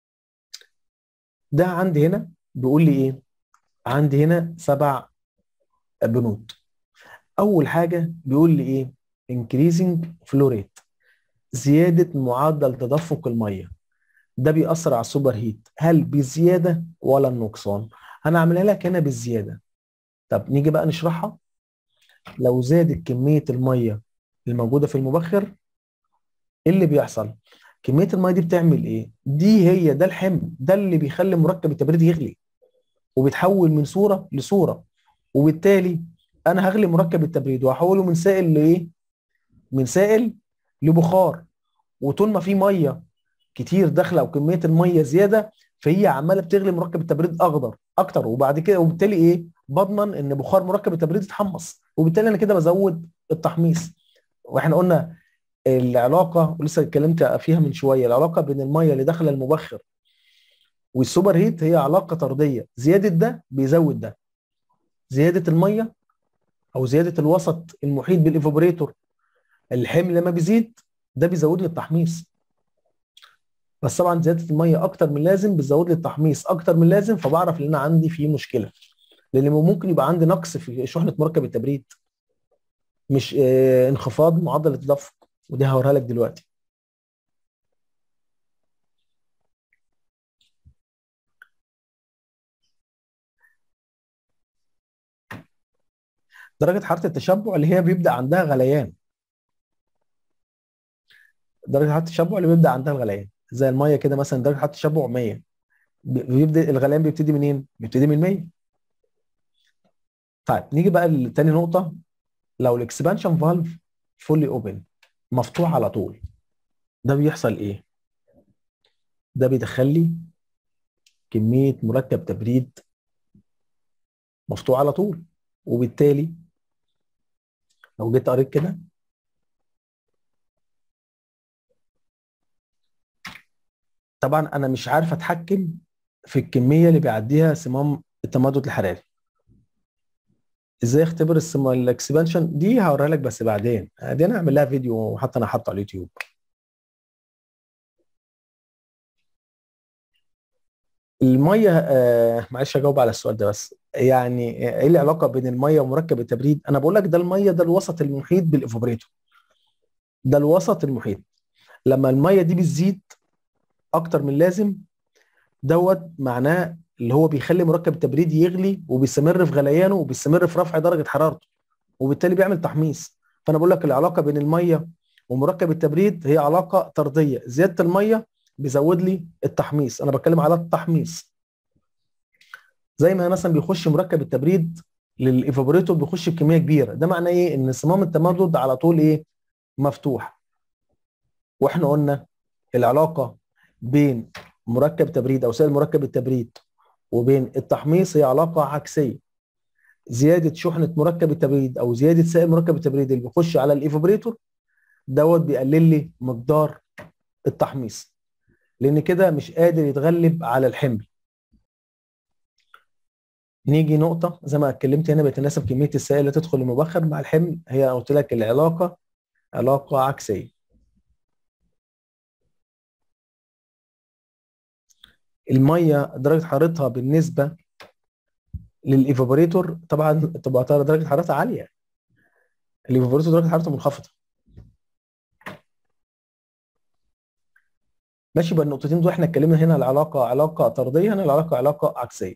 ده عندي هنا بيقول لي ايه عندي هنا سبع بنود اول حاجه بيقول لي ايه increasing flow rate زياده معدل تدفق الميه ده بيأثر على السوبر هيت هل بزياده ولا النقصان هنعملها لك هنا بالزياده طب نيجي بقى نشرحها لو زادت كميه الميه الموجوده في المبخر ايه اللي بيحصل كميه الميه دي بتعمل ايه دي هي ده الحمل ده اللي بيخلي مركب التبريد يغلي وبيتحول من صوره لصوره وبالتالي انا هغلي مركب التبريد واحوله من سائل لايه من سائل لبخار وطول ما في ميه كتير داخله وكميه الميه زياده فهي عماله بتغلي مركب التبريد اخضر اكتر وبعد كده وبالتالي ايه بضمن ان بخار مركب التبريد يتحمص وبالتالي انا كده بزود التحميص واحنا قلنا العلاقه ولسه اتكلمت فيها من شويه العلاقه بين الميه اللي داخله المبخر والسوبر هيت هي علاقه طرديه زياده ده بيزود ده زياده الميه او زياده الوسط المحيط بالايفوبريتور الحمل لما بيزيد ده بيزود لي التحميص بس طبعا زياده الميه اكتر من اللازم بتزود لي التحميص اكتر من اللازم فبعرف ان انا عندي فيه مشكله لان ممكن يبقى عندي نقص في شحنه مركب التبريد مش آه انخفاض معدل التدفق ودي هوريها لك دلوقتي درجه حراره التشبع اللي هي بيبدا عندها غليان درجه حراره التشبع اللي بيبدا عندها الغليان زي الميه كده مثلا درجه حراره التشبع 100 بيبدا الغليان بيبتدي منين؟ بيبتدي من 100 طيب نيجي بقى لتاني نقطه لو الاكسبانشن فالف فولي اوبن مفتوح على طول ده بيحصل ايه؟ ده بيدخل لي كميه مركب تبريد مفتوح على طول وبالتالي لو جيت قريت كده طبعا انا مش عارف اتحكم في الكميه اللي بيعديها صمام التمدد الحراري ازاي اختبر السم... الاكسبانشن دي هوريها لك بس بعدين دي انا هعمل لها فيديو حتى انا حاطه على اليوتيوب الميه آه معلش اجاوب على السؤال ده بس يعني ايه العلاقه بين الميه ومركب التبريد انا بقول لك ده الميه ده الوسط المحيط بالايفوبريتور ده الوسط المحيط لما الميه دي بتزيد اكتر من اللازم دوت معناه اللي هو بيخلي مركب التبريد يغلي وبيستمر في غليانه وبيستمر في رفع درجه حرارته وبالتالي بيعمل تحميص فانا بقول لك العلاقه بين الميه ومركب التبريد هي علاقه طرديه زياده الميه بيزود لي التحميص انا بتكلم على التحميص زي ما مثلا بيخش مركب التبريد للايفابوريتور بيخش بكميه كبيره ده معناه ايه ان صمام التمدد على طول ايه مفتوح واحنا قلنا العلاقه بين مركب تبريد او سائل مركب التبريد وبين التحميص هي علاقه عكسيه زياده شحنه مركب التبريد او زياده سائل مركب التبريد اللي بيخش على الايفابوريتور دوت بيقلل لي مقدار التحميص لان كده مش قادر يتغلب على الحمل نيجي نقطه زي ما اتكلمت هنا بيتناسب كميه السائل اللي تدخل المبخر مع الحمل هي قلت لك العلاقه علاقه عكسيه الميه درجه حرارتها بالنسبه للايفابوريتور طبعا تبقى درجه حرارتها عاليه الايفابوريتور درجه حرارته منخفضه ماشي بقى النقطتين دول احنا اتكلمنا هنا العلاقه علاقه طرديه هنا العلاقه علاقه عكسيه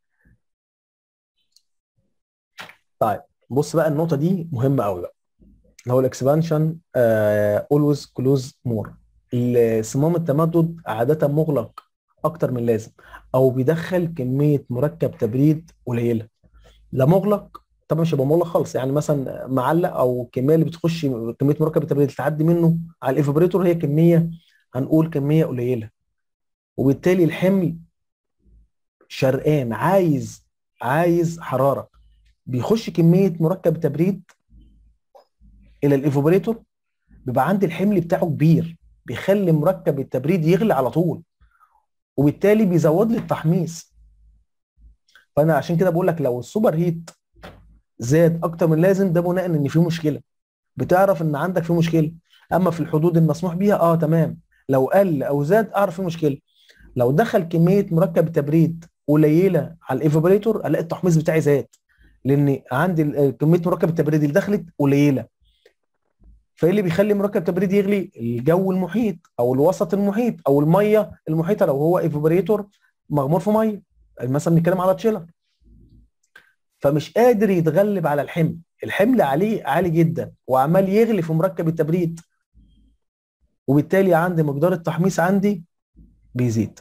طيب بص بقى النقطه دي مهمه قوي بقى اللي هو الاكسبانشن اولويز كلوز مور صمام التمدد عاده مغلق اكتر من اللازم او بيدخل كميه مركب تبريد قليله لا مغلق طبعا مش هيبقى مغلق خالص يعني مثلا معلق او الكميه اللي بتخش كميه مركب التبريد اللي تعدي منه على الايفابريتور هي كميه هنقول كميه قليله وبالتالي الحمل شرقان عايز عايز حراره بيخش كميه مركب تبريد الى الايفابريتور بيبقى عندي الحمل بتاعه كبير بيخلي مركب التبريد يغلي على طول وبالتالي بيزود لي التحميص فانا عشان كده بقول لك لو السوبر هيت زاد اكتر من لازم ده بناء ان في مشكله بتعرف ان عندك في مشكله اما في الحدود المسموح بيها اه تمام لو قل او زاد اعرف في مشكله لو دخل كميه مركب تبريد قليله على الايفابريتور الاقي التحميص بتاعي زاد لان عندي كميه مركب التبريد اللي دخلت قليله فايه اللي بيخلي مركب التبريد يغلي الجو المحيط او الوسط المحيط او الميه المحيطه لو هو ايفابريتور مغمور في ميه مثلا بنتكلم على تشيلر فمش قادر يتغلب على الحمل الحمل عليه عالي جدا وعمال يغلي في مركب التبريد وبالتالي عندي مقدار التحميص عندي بيزيد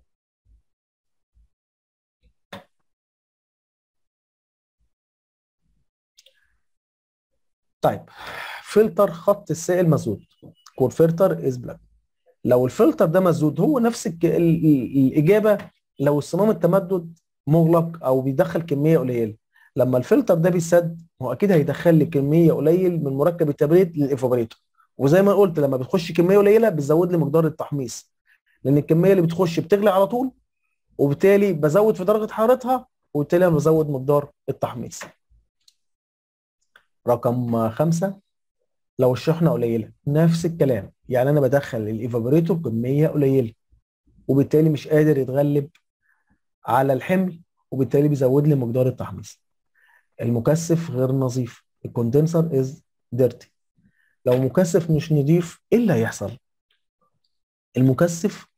طيب فلتر خط السائل مسدود كور فلتر از بلاك لو الفلتر ده مسدود هو نفس ال ال الاجابه لو الصمام التمدد مغلق او بيدخل كميه قليله لما الفلتر ده بيسد هو اكيد هيدخل لي كميه قليل من مركب التبريد للايفابريتور وزي ما قلت لما بتخش كميه قليله بتزود لي مقدار التحميص لان الكميه اللي بتخش بتغلي على طول وبالتالي بزود في درجه حرارتها وبالتالي انا بزود مقدار التحميص رقم خمسة لو الشحنة قليلة نفس الكلام يعني أنا بدخل الإيفابوريتور بكمية قليلة وبالتالي مش قادر يتغلب على الحمل وبالتالي بيزود لي مقدار التحميص المكثف غير نظيف الكوندنسر از ديرتي لو مكثف مش نظيف ايه اللي هيحصل المكثف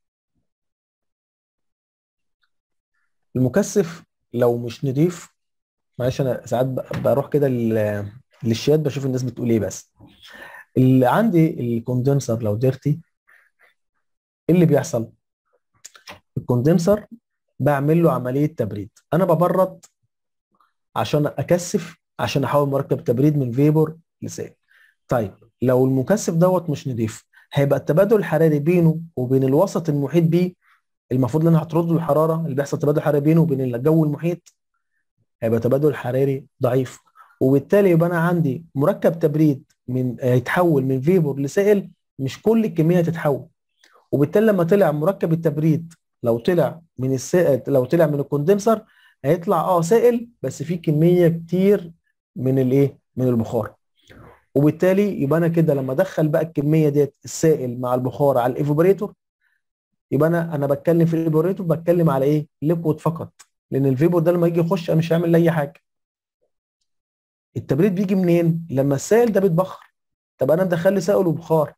المكثف لو مش نضيف معلش انا ساعات ب- بروح كده لل- للشات بشوف الناس بتقول ايه بس اللي عندي الكوندنسر لو ديرتي ايه اللي بيحصل الكوندنسر بعمل له عمليه تبريد انا ببرد عشان اكثف عشان احول مركب تبريد من فيبور لسائل طيب لو المكثف دوت مش نضيف هيبقى التبادل الحراري بينه وبين الوسط المحيط بيه المفروض ان انا هترد له الحراره اللي بيحصل تبادل حراري بينه وبين الجو المحيط هيبقى تبادل حراري ضعيف وبالتالي يبقى انا عندي مركب تبريد من هيتحول من فيبور لسائل مش كل الكميه تتحول وبالتالي لما طلع مركب التبريد لو طلع من السائل لو طلع من الكوندنسر هيطلع اه سائل بس فيه كميه كتير من الايه من البخار وبالتالي يبقى انا كده لما ادخل بقى الكميه ديت السائل مع البخار على الايفابوريتور يبقى انا انا بتكلم في الايفابوريتور بتكلم على ايه ليكويد فقط لان الفيبور ده لما يجي يخش مش هيعمل اي حاجه التبريد بيجي منين لما السائل ده بيتبخر طب انا مدخل لي سائل وبخار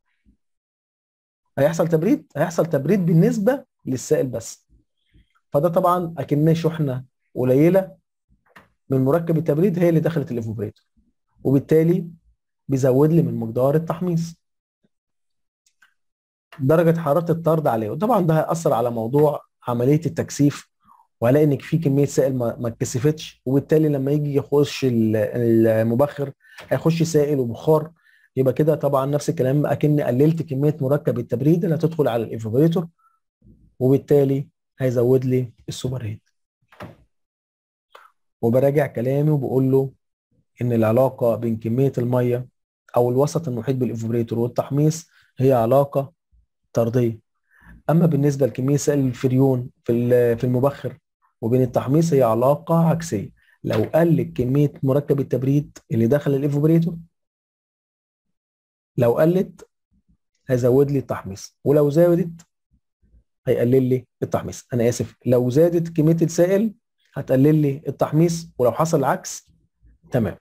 هيحصل تبريد هيحصل تبريد بالنسبه للسائل بس فده طبعا اكنها شحنه قليله من مركب التبريد هي اللي دخلت الايفابوريتور وبالتالي بيزود لي من مقدار التحميص درجه حراره الطرد عليه وطبعا ده هياثر على موضوع عمليه التكثيف وهلاقي ان في كميه سائل ما ما اتكثفتش وبالتالي لما يجي يخش ال- المبخر هيخش سائل وبخار يبقى كده طبعا نفس الكلام اكني قللت كميه مركب التبريد اللي هتدخل على الايفابوريتور وبالتالي هيزود لي السوبر هيت وبراجع كلامي وبقول له ان العلاقه بين كميه الميه او الوسط المحيط بالايفابوريتور والتحميص هي علاقه طرديه اما بالنسبه لكميه سائل الفريون في ال- في المبخر وبين التحميص هي علاقه عكسيه لو قلت كميه مركب التبريد اللي دخل الايفابوريتور لو قلت هيزود لي التحميص ولو زادت هيقلل لي التحميص انا اسف لو زادت كميه السائل هتقلل لي التحميص ولو حصل العكس تمام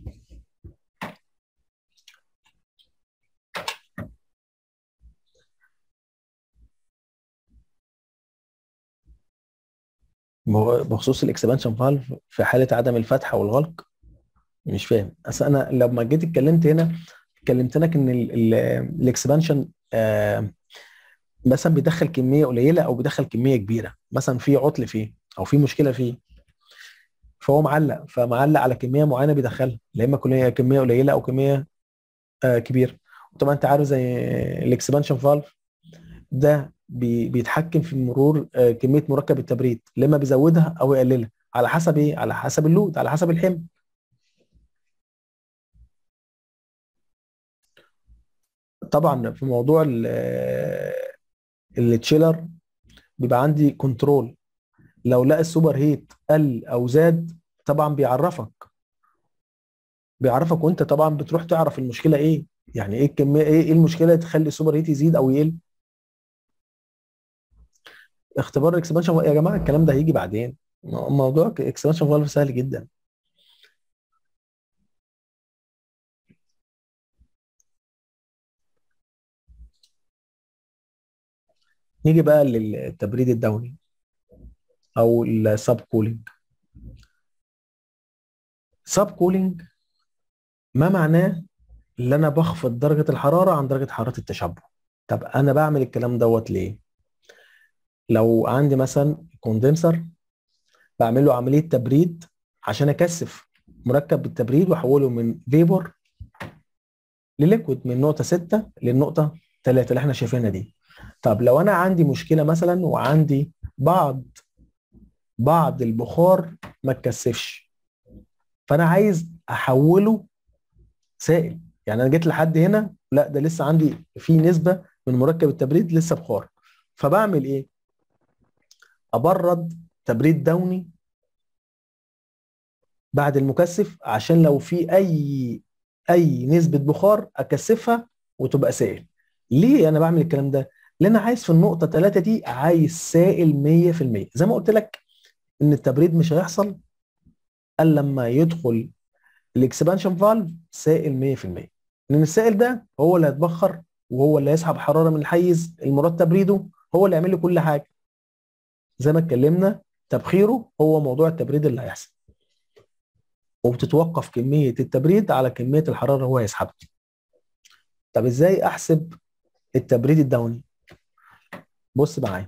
بخ- بخصوص الاكسبانشن فالف في حاله عدم الفتح والغلق مش فاهم اصل انا لما جيت اتكلمت هنا كلمت لك ان الاكسبانشن مثلا بيدخل كميه قليله او بيدخل كميه كبيره مثلا في عطل فيه او في مشكله فيه فهو معلق فمعلق على كميه معينه بيدخلها لا اما كميه كميه قليله او كميه آه كبيره وطبعا انت عارف زي الاكسبانشن فالف ده بي بيتحكم في مرور آه كميه مركب التبريد لا اما بيزودها او يقللها على حسب ايه على حسب اللود على حسب الحمل طبعا في موضوع ال- آه، التشيلر بيبقى عندي كنترول لو لقى السوبر هيت قل او زاد طبعا بيعرفك بيعرفك وانت طبعا بتروح تعرف المشكله ايه يعني ايه الكميه ايه ايه المشكله اللي تخلي السوبر هيت يزيد او يقل اختبار الاكسبانشن يا جماعه الكلام ده هيجي بعدين موضوع اكسبانشن فالف سهل جدا نيجي بقى للتبريد الدوني او السب كولينج سب كولينج ما معناه ان انا بخفض درجه الحراره عن درجه حراره التشبع طب انا بعمل الكلام دوت ليه لو عندي مثلا كوندنسر بعمل له عمليه تبريد عشان اكثف مركب التبريد واحوله من فيبور لليكويد من نقطه 6 للنقطه 3 اللي احنا شايفينها دي طب لو انا عندي مشكله مثلا وعندي بعض بعض البخار ما اتكثفش فانا عايز احوله سائل يعني انا جيت لحد هنا لا ده لسه عندي في نسبه من مركب التبريد لسه بخار فبعمل ايه ابرد تبريد دوني بعد المكثف عشان لو في اي اي نسبه بخار اكثفها وتبقى سائل ليه انا بعمل الكلام ده لان انا عايز في النقطه 3 دي عايز سائل 100% زي ما قلت لك ان التبريد مش هيحصل الا لما يدخل الاكسبانشن فالف سائل 100% لان السائل ده هو اللي هيتبخر وهو اللي هيسحب حراره من الحيز المراد تبريده هو اللي يعمل لي كل حاجه زي ما اتكلمنا تبخيره هو موضوع التبريد اللي هيحصل وبتتوقف كميه التبريد على كميه الحراره اللي هو هيسحبها طب ازاي احسب التبريد الدوني بص معايا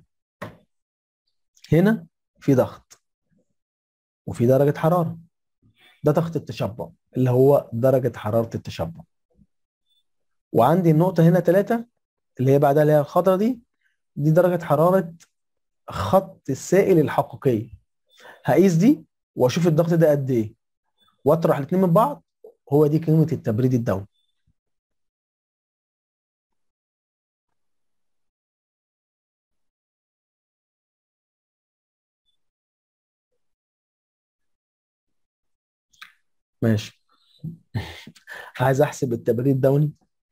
هنا في ضغط وفي درجه حراره ده ضغط التشبع اللي هو درجه حراره التشبع وعندي النقطه هنا 3 اللي هي بعدها اللي هي الخضراء دي دي درجه حراره خط السائل الحقيقي هقيس دي واشوف الضغط ده قد ايه واطرح الاثنين من بعض هو دي قيمه التبريد الدوني ماشي عايز احسب التبريد الدوني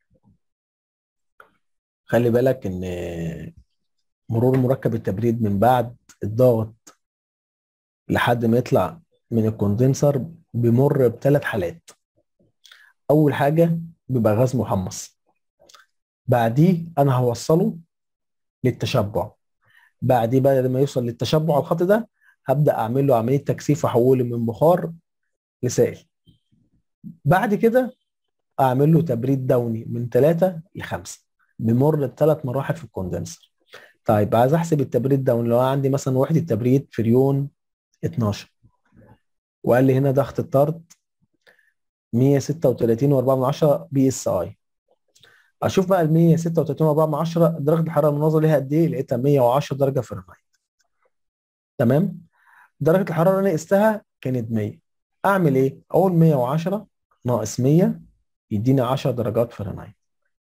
خلي بالك ان مرور مركب التبريد من بعد الضغط لحد ما يطلع من الكوندنسر بيمر بثلاث حالات اول حاجه بيبقى غاز محمص بعديه انا هوصله للتشبع بعديه بعد ما يوصل للتشبع الخط ده هبدا اعمل له عمليه تكثيف واحوله من بخار لسائل بعد كده اعمل له تبريد دوني من 3 ل 5 بيمر بثلاث مراحل في الكوندنسر طيب عايز احسب التبريد الدوني لو عندي مثلا وحده تبريد فريون 12 وقال لي هنا ضغط الطرد 136.4 بي اس اي اشوف بقى ال 136.4 درجه الحراره المناظره ليها قد ايه لقيتها 110 درجه فahrenheit تمام درجه الحراره اللي انا قستها كانت 100 اعمل ايه اقول 110 ناقص 100 يديني 10 درجات فahrenheit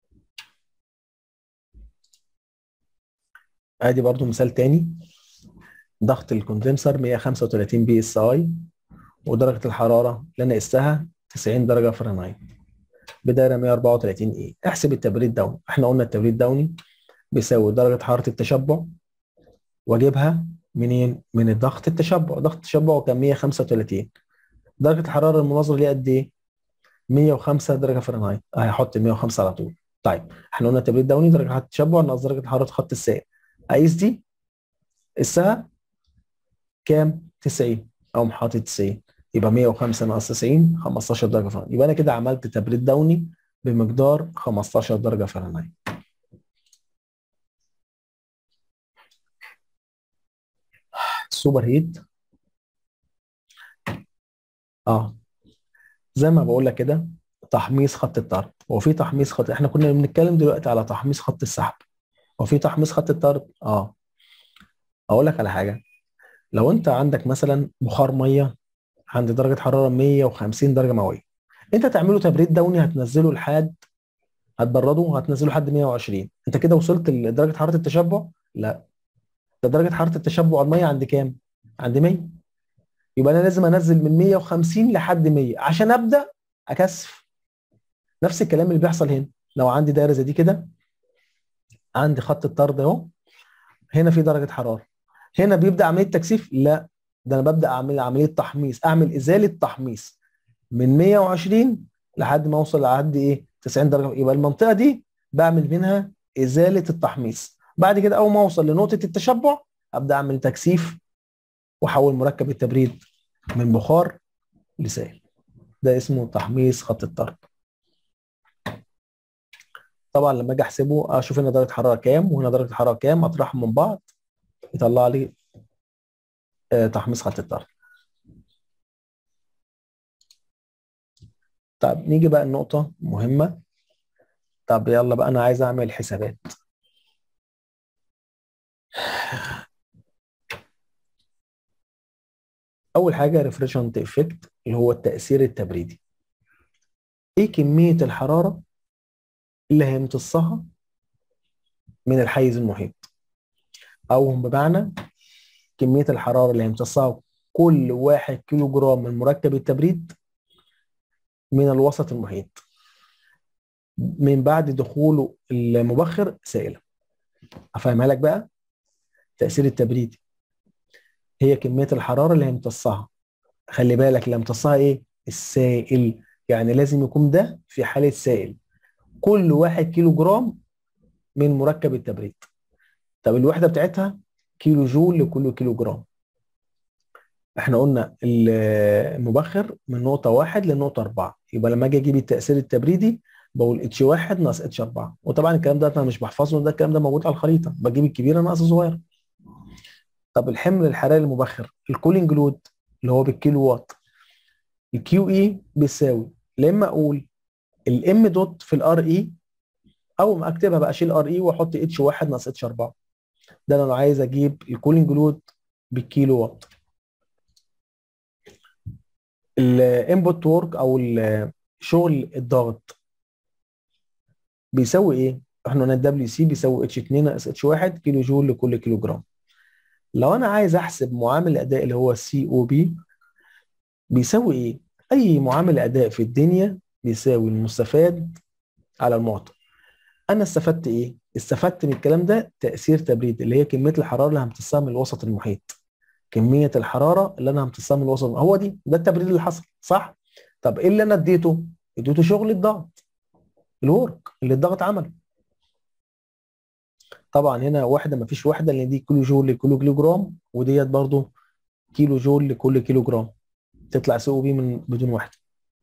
ادي برضو مثال تاني ضغط الكوندنسر 135 بي اس اي ودرجه الحراره اللي انا قستها 90 درجه فahrenheit بدايه 134 ايه احسب التبريد الدوني احنا قلنا التبريد الدوني بيساوي درجه حراره التشبع واجيبها منين من الضغط التشبع ضغط التشبع كان 135 درجه الحراره المناظره ليه قد ايه 105 درجه فahrenheit هيحط 105 على طول طيب احنا قلنا التبريد الدوني درجه حراره التشبع ناقص درجه حراره خط السائل اقيس دي قسها كام 90 او حاطط 90 يبقى 105 ناقص 90 15 درجه فahrenheit يبقى انا كده عملت تبريد دوني بمقدار 15 درجه فahrenheit السوبر هيت اه زي ما بقول لك كده تحميص خط الطرد هو في تحميص خط احنا كنا بنتكلم دلوقتي على تحميص خط السحب هو في تحميص خط الطرد اه اقول لك على حاجه لو انت عندك مثلا بخار ميه عند درجه حراره 150 درجه مئويه انت تعمله تبريد دوني هتنزله لحد هتبرده هتنزله لحد 120 انت كده وصلت لدرجه حراره التشبع لا ده درجه حراره التشبع الميه عند كام عند 100 يبقى انا لازم انزل من 150 لحد 100 عشان ابدا اكثف نفس الكلام اللي بيحصل هنا لو عندي دايره زي دي كده عندي خط الطرد اهو هنا في درجه حراره هنا بيبدا عمليه تكثيف لا ده انا ببدا اعمل عمليه تحميص اعمل ازاله تحميص من 120 لحد ما اوصل لحد ايه 90 درجه يبقى المنطقه دي بعمل منها ازاله التحميص بعد كده اول ما اوصل لنقطه التشبع ابدا اعمل تكثيف واحول مركب التبريد من بخار لسائل ده اسمه تحميص خط الطرد طبعا لما اجي احسبه اشوف هنا درجه حراره كام وهنا درجه حراره كام اطرحهم من بعض يطلع لي آه تحميص خط الطرد طب نيجي بقى النقطة مهمة طب يلا بقى أنا عايز أعمل حسابات أول حاجة ريفريشنت إفكت اللي هو التأثير التبريدي ايه كميه الحراره اللي هيمتصها من الحيز المحيط او بمعنى كميه الحراره اللي هيمتصها كل واحد كيلو جرام من مركب التبريد من الوسط المحيط من بعد دخوله المبخر سائله افهمها لك بقى تاثير التبريد هي كميه الحراره اللي هيمتصها خلي بالك اللي هيمتصها ايه السائل يعني لازم يكون ده في حاله سائل كل واحد كيلو جرام من مركب التبريد طب الوحده بتاعتها كيلو جول لكل كيلو جرام احنا قلنا المبخر من نقطة واحد لنقطة أربعة يبقى لما أجي أجيب التأثير التبريدي بقول اتش واحد ناقص اتش أربعة وطبعا الكلام ده أنا مش بحفظه ده الكلام ده موجود على الخريطة بجيب الكبيرة ناقص الصغيرة طب الحمل الحراري المبخر الكولينج لود اللي هو بالكيلو وات الكيو اي بيساوي لما أقول الام دوت في الار اي او ما اكتبها بقى اشيل ار اي واحط اتش واحد ناقص اتش 4 ده انا لو عايز اجيب الكولينج لود بالكيلو وات الانبوت وورك او شغل الضغط بيساوي ايه؟ احنا قلنا الدبليو سي بيساوي اتش 2 ناقص اتش 1 كيلو جول لكل كيلو جرام لو انا عايز احسب معامل الاداء اللي هو السي او بي بيساوي ايه؟ اي معامل اداء في الدنيا بيساوي المستفاد على المعطى انا استفدت ايه استفدت من الكلام ده تاثير تبريد اللي هي كميه الحراره اللي همتصها من الوسط المحيط كميه الحراره اللي انا همتصها من الوسط هو دي ده التبريد اللي حصل صح طب ايه اللي انا اديته اديته شغل الضغط الورك اللي الضغط عمله طبعا هنا واحده ما فيش واحده لان دي كيلو جول لكل كيلو جرام وديت برضو كيلو جول لكل كيلو جرام تطلع سي او بي من بدون واحده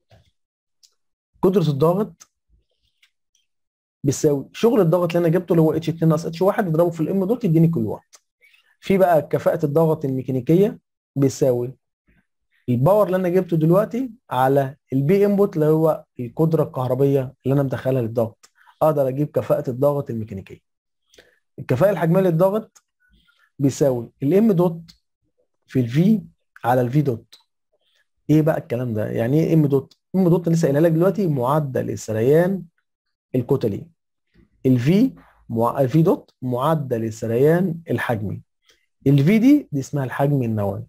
قدره الضغط بيساوي شغل الضغط اللي انا جبته اللي هو اتش 2 ناقص اتش 1 اضربه في الام دوت يديني كيلو وات في بقى كفاءه الضغط الميكانيكيه بيساوي الباور اللي انا جبته دلوقتي على البي انبوت اللي هو القدره الكهربيه اللي انا مدخلها للضغط اقدر اجيب كفاءه الضغط الميكانيكيه الكفاءه الحجميه للضغط بيساوي الام دوت في الفي على الفي دوت ايه بقى الكلام ده يعني ايه ام دوت ام دوت لسه قايلها لك دلوقتي معدل السريان الكتلي الفي مع... الفي دوت معدل السريان الحجمي الفي دي دي اسمها الحجم النووي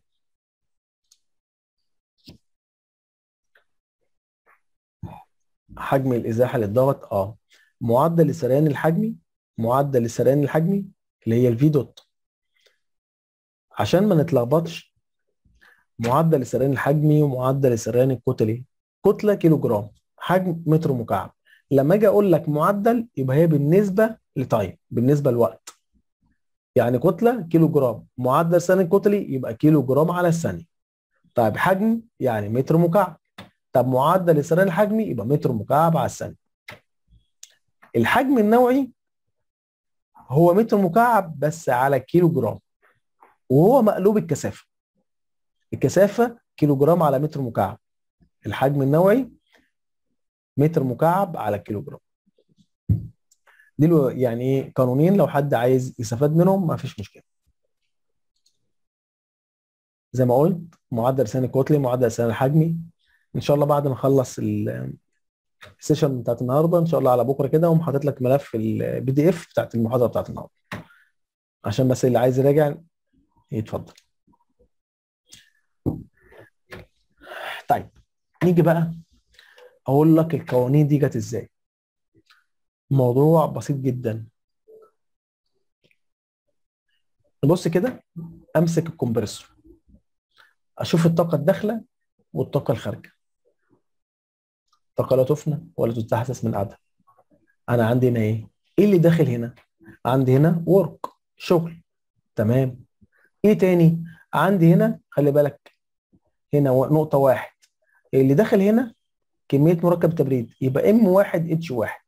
حجم الازاحه للضغط اه معدل السريان الحجمي معدل السريان الحجمي اللي هي الفي دوت عشان ما نتلخبطش معدل السريان الحجمي ومعدل السريان الكتلي كتله كيلو جرام حجم متر مكعب لما اجي اقول لك معدل يبقى هي بالنسبه لتايم بالنسبه لوقت يعني كتله كيلو جرام معدل سنه الكتلي يبقى كيلو جرام على الثانيه طيب حجم يعني متر مكعب طب معدل السريان الحجمي يبقى متر مكعب على الثانيه الحجم النوعي هو متر مكعب بس على كيلو جرام وهو مقلوب الكثافه الكثافه كيلو جرام على متر مكعب الحجم النوعي متر مكعب على كيلو جرام دي يعني ايه قانونين لو حد عايز يستفاد منهم ما فيش مشكله زي ما قلت معدل لسان الكتلي معدل لسان الحجمي ان شاء الله بعد ما نخلص السيشن بتاعت النهارده ان شاء الله على بكره كده اقوم حاطط لك ملف البي دي اف بتاعت المحاضره بتاعت النهارده عشان بس اللي عايز يراجع يتفضل طيب نيجي بقى اقول لك القوانين دي جت ازاي موضوع بسيط جدا نبص كده امسك الكمبرسور اشوف الطاقه الداخله والطاقه الخارجه الطاقه لا تفنى ولا تستحدث من عدم انا عندي هنا ايه ايه اللي داخل هنا عندي هنا ورك شغل تمام ايه تاني عندي هنا خلي بالك هنا نقطه واحد اللي داخل هنا كميه مركب تبريد يبقى ام واحد اتش واحد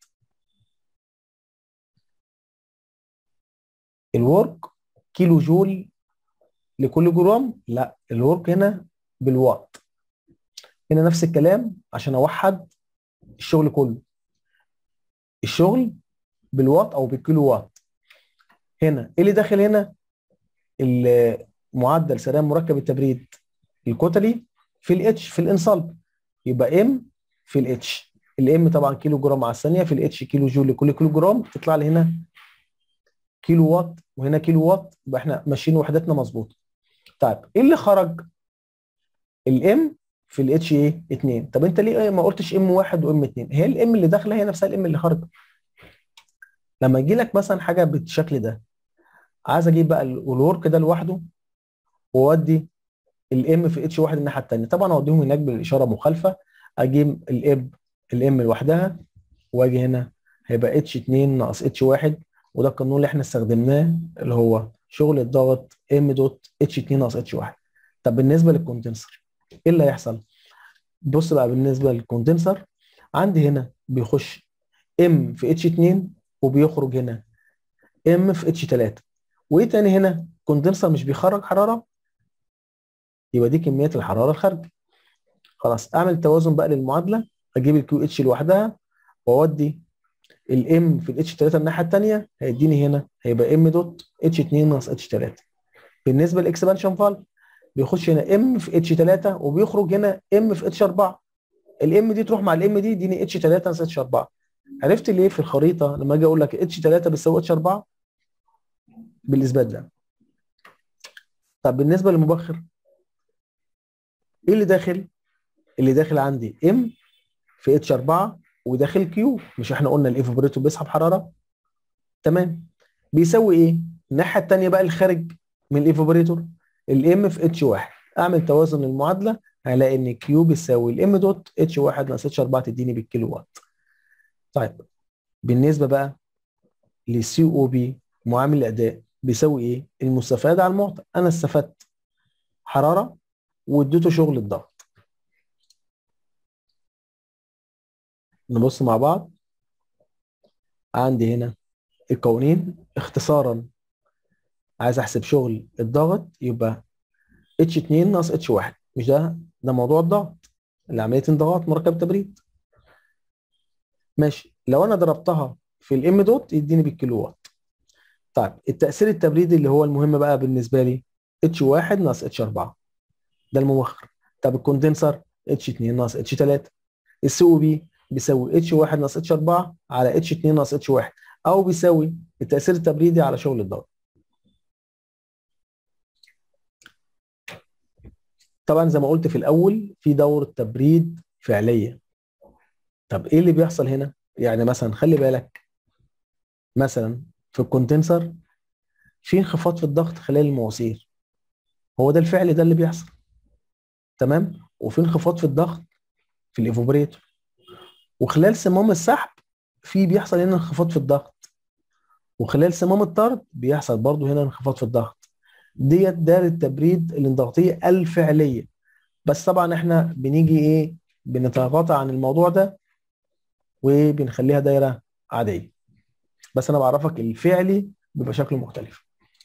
الورك كيلو جول لكل جرام لا الورك هنا بالوات هنا نفس الكلام عشان اوحد الشغل كله الشغل بالوات او بالكيلو وات هنا ايه اللي داخل هنا معدل سريان مركب التبريد الكتلي في الاتش في الانصلب يبقى ام في الاتش الام طبعا كيلو جرام على الثانيه في الاتش كيلو جول لكل كيلو جرام تطلع لي هنا كيلو وات وهنا كيلو وات يبقى احنا ماشيين وحداتنا مظبوطه طيب ايه اللي خرج الام في الاتش ايه 2 طب انت ليه ما قلتش ام 1 وام 2 هي الام اللي داخله هي نفسها الام اللي خارجه لما يجي لك مثلا حاجه بالشكل ده عايز اجيب بقى الورك ده لوحده واودي الام في اتش 1 الناحيه الثانيه طبعا اوديهم هناك بالاشاره مخالفه اجيب الاب الام لوحدها واجي هنا هيبقى اتش 2 ناقص اتش 1 وده القانون اللي احنا استخدمناه اللي هو شغل الضغط ام دوت اتش 2 ناقص اتش 1 طب بالنسبه للكوندنسر ايه اللي هيحصل؟ بص بقى بالنسبه للكوندنسر عندي هنا بيخش ام في اتش 2 وبيخرج هنا ام في اتش 3 وايه تاني هنا؟ كوندنسر مش بيخرج حراره يبقى دي كميه الحراره الخارجه خلاص اعمل توازن بقى للمعادله اجيب الكيو اتش لوحدها واودي الام في الاتش 3 الناحيه الثانيه هيديني هنا هيبقى ام دوت اتش 2 ناقص اتش 3 بالنسبه للاكسبانشن فالف بيخش هنا ام في اتش 3 وبيخرج هنا ام في اتش 4 الام دي تروح مع الام دي يديني اتش 3 ناقص اتش 4 عرفت ليه في الخريطه لما اجي اقول لك اتش 3 بتساوي اتش 4 بالاثبات ده طب بالنسبه للمبخر ايه اللي داخل اللي داخل عندي ام في اتش 4 وداخل كيو مش احنا قلنا الايفابوريتور بيسحب حراره تمام بيساوي ايه الناحيه الثانيه بقى الخارج من الايفابوريتور الام في اتش 1 اعمل توازن المعادله هلاقي ان كيو بيساوي الام دوت اتش 1 ناقص اتش 4 تديني بالكيلو وات طيب بالنسبه بقى للسي او بي معامل الاداء بيساوي ايه المستفاد على المعطى انا استفدت حراره واديته شغل الضغط نبص مع بعض عندي هنا القوانين اختصارا عايز احسب شغل الضغط يبقى اتش 2 ناقص اتش 1 مش ده ده موضوع الضغط اللي عمليه انضغاط مركب تبريد ماشي لو انا ضربتها في الام دوت يديني بالكيلو وات طيب التاثير التبريدي اللي هو المهم بقى بالنسبه لي اتش 1 ناقص اتش 4 ده المبخر طب الكوندنسر اتش 2 ناقص اتش 3 السي او بي بيساوي اتش 1 ناقص اتش 4 على اتش 2 ناقص اتش 1 او بيساوي التاثير التبريدي على شغل الضغط طبعا زي ما قلت في الاول في دوره تبريد فعليه طب ايه اللي بيحصل هنا يعني مثلا خلي بالك مثلا في الكوندنسر في انخفاض في الضغط خلال المواسير هو ده الفعل ده اللي بيحصل تمام وفي انخفاض في الضغط في الايفوبريتور وخلال صمام السحب في بيحصل هنا انخفاض في الضغط وخلال صمام الطرد بيحصل برضو هنا انخفاض في الضغط ديت دائره التبريد الانضغاطيه الفعليه بس طبعا احنا بنيجي ايه بنتغاضى عن الموضوع ده وبنخليها دايره عاديه بس انا بعرفك الفعلي بيبقى شكله مختلف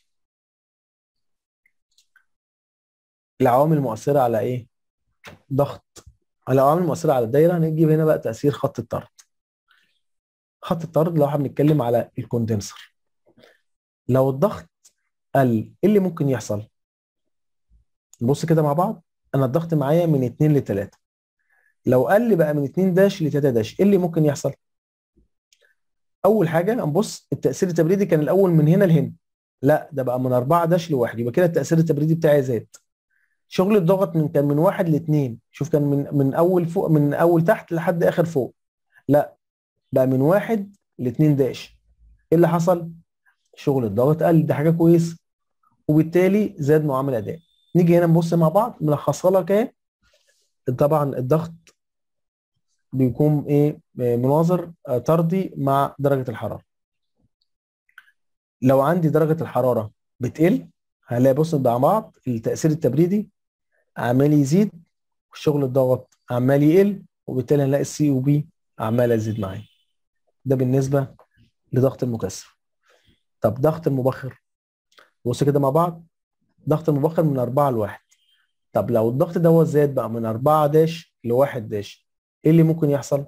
العوامل المؤثره على ايه ضغط العوامل المؤثره على الدايره هنجيب هنا بقى تاثير خط الطرد خط الطرد لو احنا بنتكلم على الكوندنسر لو الضغط قل ايه اللي ممكن يحصل نبص كده مع بعض انا الضغط معايا من 2 ل 3 لو قل بقى من 2 داش ل 3 داش ايه اللي ممكن يحصل اول حاجه نبص التاثير التبريدي كان الاول من هنا لهنا لا ده بقى من 4 داش لواحد يبقى كده التاثير التبريدي بتاعي زاد شغل الضغط من كان من واحد لاثنين شوف كان من من اول فوق من اول تحت لحد اخر فوق لا بقى من واحد لاثنين داش ايه اللي حصل؟ شغل الضغط قل دي حاجه كويسه وبالتالي زاد معامل اداء نيجي هنا نبص مع بعض ملخصها لك ايه طبعا الضغط بيكون ايه مناظر طردي مع درجه الحراره لو عندي درجه الحراره بتقل هنلاقي بص مع بعض التاثير التبريدي عمال يزيد والشغل الضغط عمال يقل وبالتالي هنلاقي السي او بي عمال يزيد معايا ده بالنسبه لضغط المكثف طب ضغط المبخر بص كده مع بعض ضغط المبخر من 4 لواحد طب لو الضغط دوت زاد بقى من 4 داش لواحد داش ايه اللي ممكن يحصل؟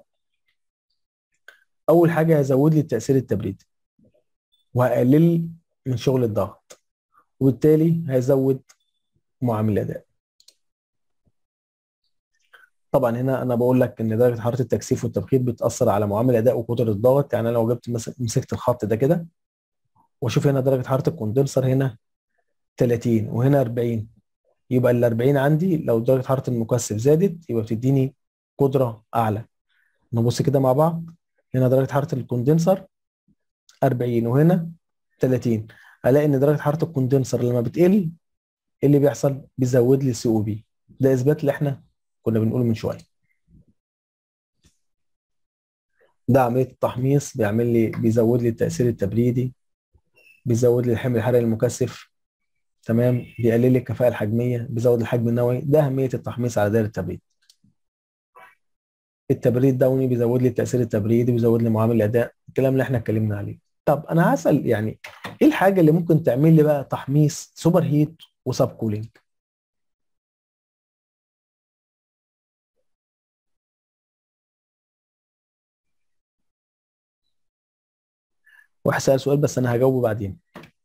اول حاجه هزود لي التاثير التبريدي وهقلل من شغل الضغط وبالتالي هيزود معامل الاداء طبعا هنا انا بقول لك ان درجه حراره التكثيف والتبخير بتاثر على معامل الاداء وقدره الضغط يعني انا لو جبت مثلا مسكت الخط ده كده واشوف هنا درجه حراره الكوندنسر هنا 30 وهنا 40 يبقى ال 40 عندي لو درجه حراره المكثف زادت يبقى بتديني قدره اعلى نبص كده مع بعض هنا درجه حراره الكوندنسر 40 وهنا 30 الاقي ان درجه حراره الكوندنسر لما بتقل ايه اللي بيحصل بيزود لي سي او بي ده اثبات اللي احنا كنا بنقوله من شويه ده عمليه التحميص بيعمل لي بيزود لي التاثير التبريدي بيزود لي الحمل الحراري المكثف تمام بيقلل لي الكفاءه الحجميه بيزود الحجم النووي ده اهميه التحميص على دائره التبريد التبريد الدوني بيزود لي التاثير التبريدي بيزود لي معامل الاداء الكلام اللي احنا اتكلمنا عليه طب انا هسال يعني ايه الحاجه اللي ممكن تعمل لي بقى تحميص سوبر هيت وسب كولينج وهسال سؤال بس انا هجاوبه بعدين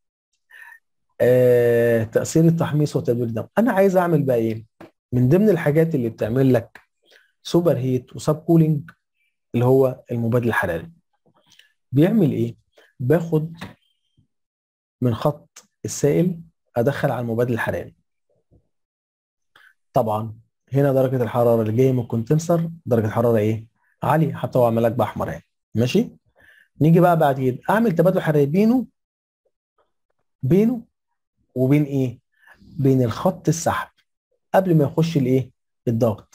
آه، تاثير التحميص وتدوير الدم انا عايز اعمل بقى ايه من ضمن الحاجات اللي بتعمل لك سوبر هيت وسب كولينج اللي هو المبادل الحراري بيعمل ايه باخد من خط السائل ادخل على المبادل الحراري طبعا هنا درجه الحراره اللي جايه من الكونتنسر درجه حراره ايه عاليه حتى هو عمل لك باحمر يعني ماشي نيجي بقى بعد كده اعمل تبادل حراري بينه بينه وبين ايه بين الخط السحب قبل ما يخش الايه الضغط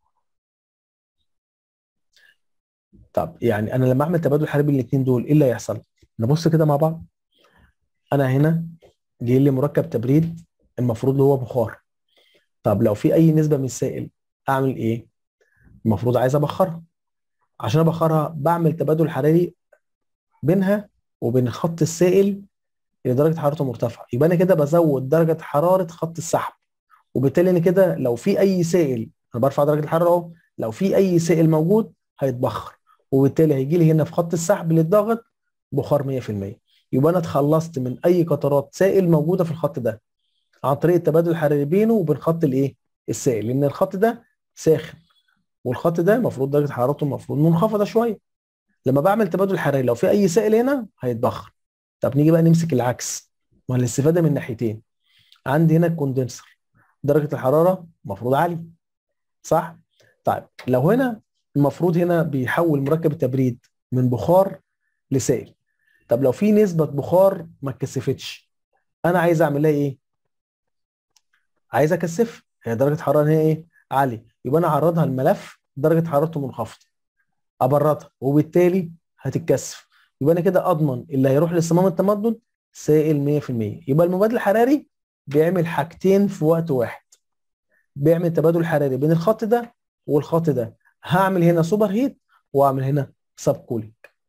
طب يعني انا لما اعمل تبادل حراري بين الاثنين دول ايه اللي هيحصل نبص كده مع بعض انا هنا جاي لي مركب تبريد المفروض اللي هو بخار طب لو في اي نسبه من السائل اعمل ايه المفروض عايز ابخرها عشان ابخرها بعمل تبادل حراري بينها وبين خط السائل اللي درجه حرارته مرتفعه يبقى انا كده بزود درجه حراره خط السحب وبالتالي انا كده لو في اي سائل انا برفع درجه الحراره اهو لو في اي سائل موجود هيتبخر وبالتالي هيجي لي هنا في خط السحب للضغط بخار 100% يبقى انا اتخلصت من اي قطرات سائل موجوده في الخط ده عن طريق التبادل الحراري بينه وبين خط الايه السائل لان الخط ده ساخن والخط ده المفروض درجه حرارته المفروض منخفضه شويه لما بعمل تبادل حراري لو في اي سائل هنا هيتبخر طب نيجي بقى نمسك العكس ما الاستفاده من ناحيتين عندي هنا الكوندنسر درجه الحراره المفروض عاليه صح طيب لو هنا المفروض هنا بيحول مركب التبريد من بخار لسائل طب لو في نسبه بخار ما اتكثفتش انا عايز اعمل لها ايه عايز اكثف هي درجه حراره هي ايه عاليه يبقى انا اعرضها الملف درجه حرارته منخفضه ابردها وبالتالي هتتكثف يبقى انا كده اضمن اللي هيروح لصمام التمدد سائل 100% يبقى المبادل الحراري بيعمل حاجتين في وقت واحد بيعمل تبادل حراري بين الخط ده والخط ده هعمل هنا سوبر هيت واعمل هنا سب كولينج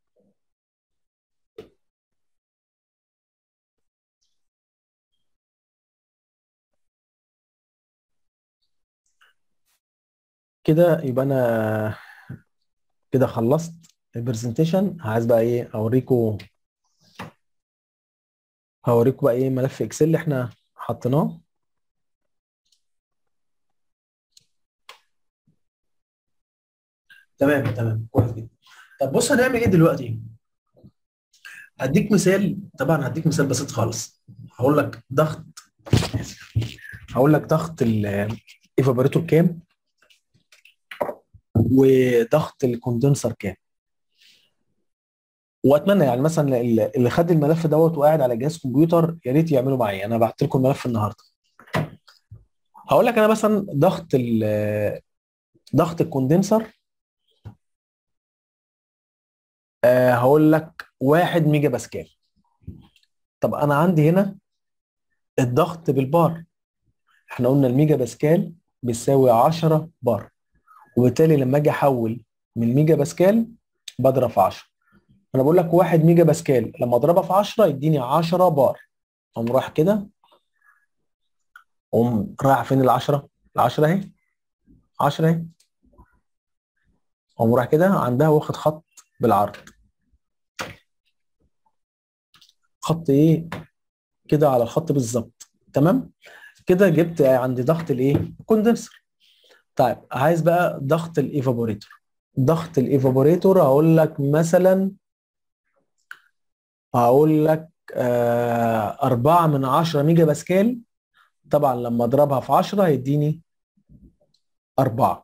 كده يبقى انا كده خلصت البرزنتيشن عايز بقى ايه اوريكم هوريكم بقى ايه ملف اكسل اللي احنا حطيناه تمام تمام كويس جدا طب بص هنعمل ايه دلوقتي هديك مثال طبعا هديك مثال بسيط خالص هقول لك ضغط هقول لك ضغط الايفابوريتور كام وضغط الكوندنسر كام واتمنى يعني مثلا اللي خد الملف دوت وقاعد على جهاز كمبيوتر يا ريت يعملوا معايا انا بعت لكم الملف النهارده هقول لك انا مثلا ضغط ضغط الكوندنسر أه هقول لك 1 ميجا باسكال طب انا عندي هنا الضغط بالبار احنا قلنا الميجا باسكال بيساوي 10 بار وبالتالي لما اجي احول من ميجا باسكال بضرب في 10 انا بقول لك 1 ميجا باسكال لما اضربها في 10 يديني 10 بار اقوم رايح كده اقوم رايح فين ال 10 ال 10 اهي 10 اهي اقوم رايح كده عندها واخد خط بالعرض خط ايه كده على الخط بالظبط تمام كده جبت عندي ضغط الايه الكوندنسر طيب عايز بقى ضغط الايفابوريتور ضغط الايفابوريتور هقول لك مثلا هقول لك آه 4 من 10 ميجا باسكال طبعا لما اضربها في 10 هيديني 4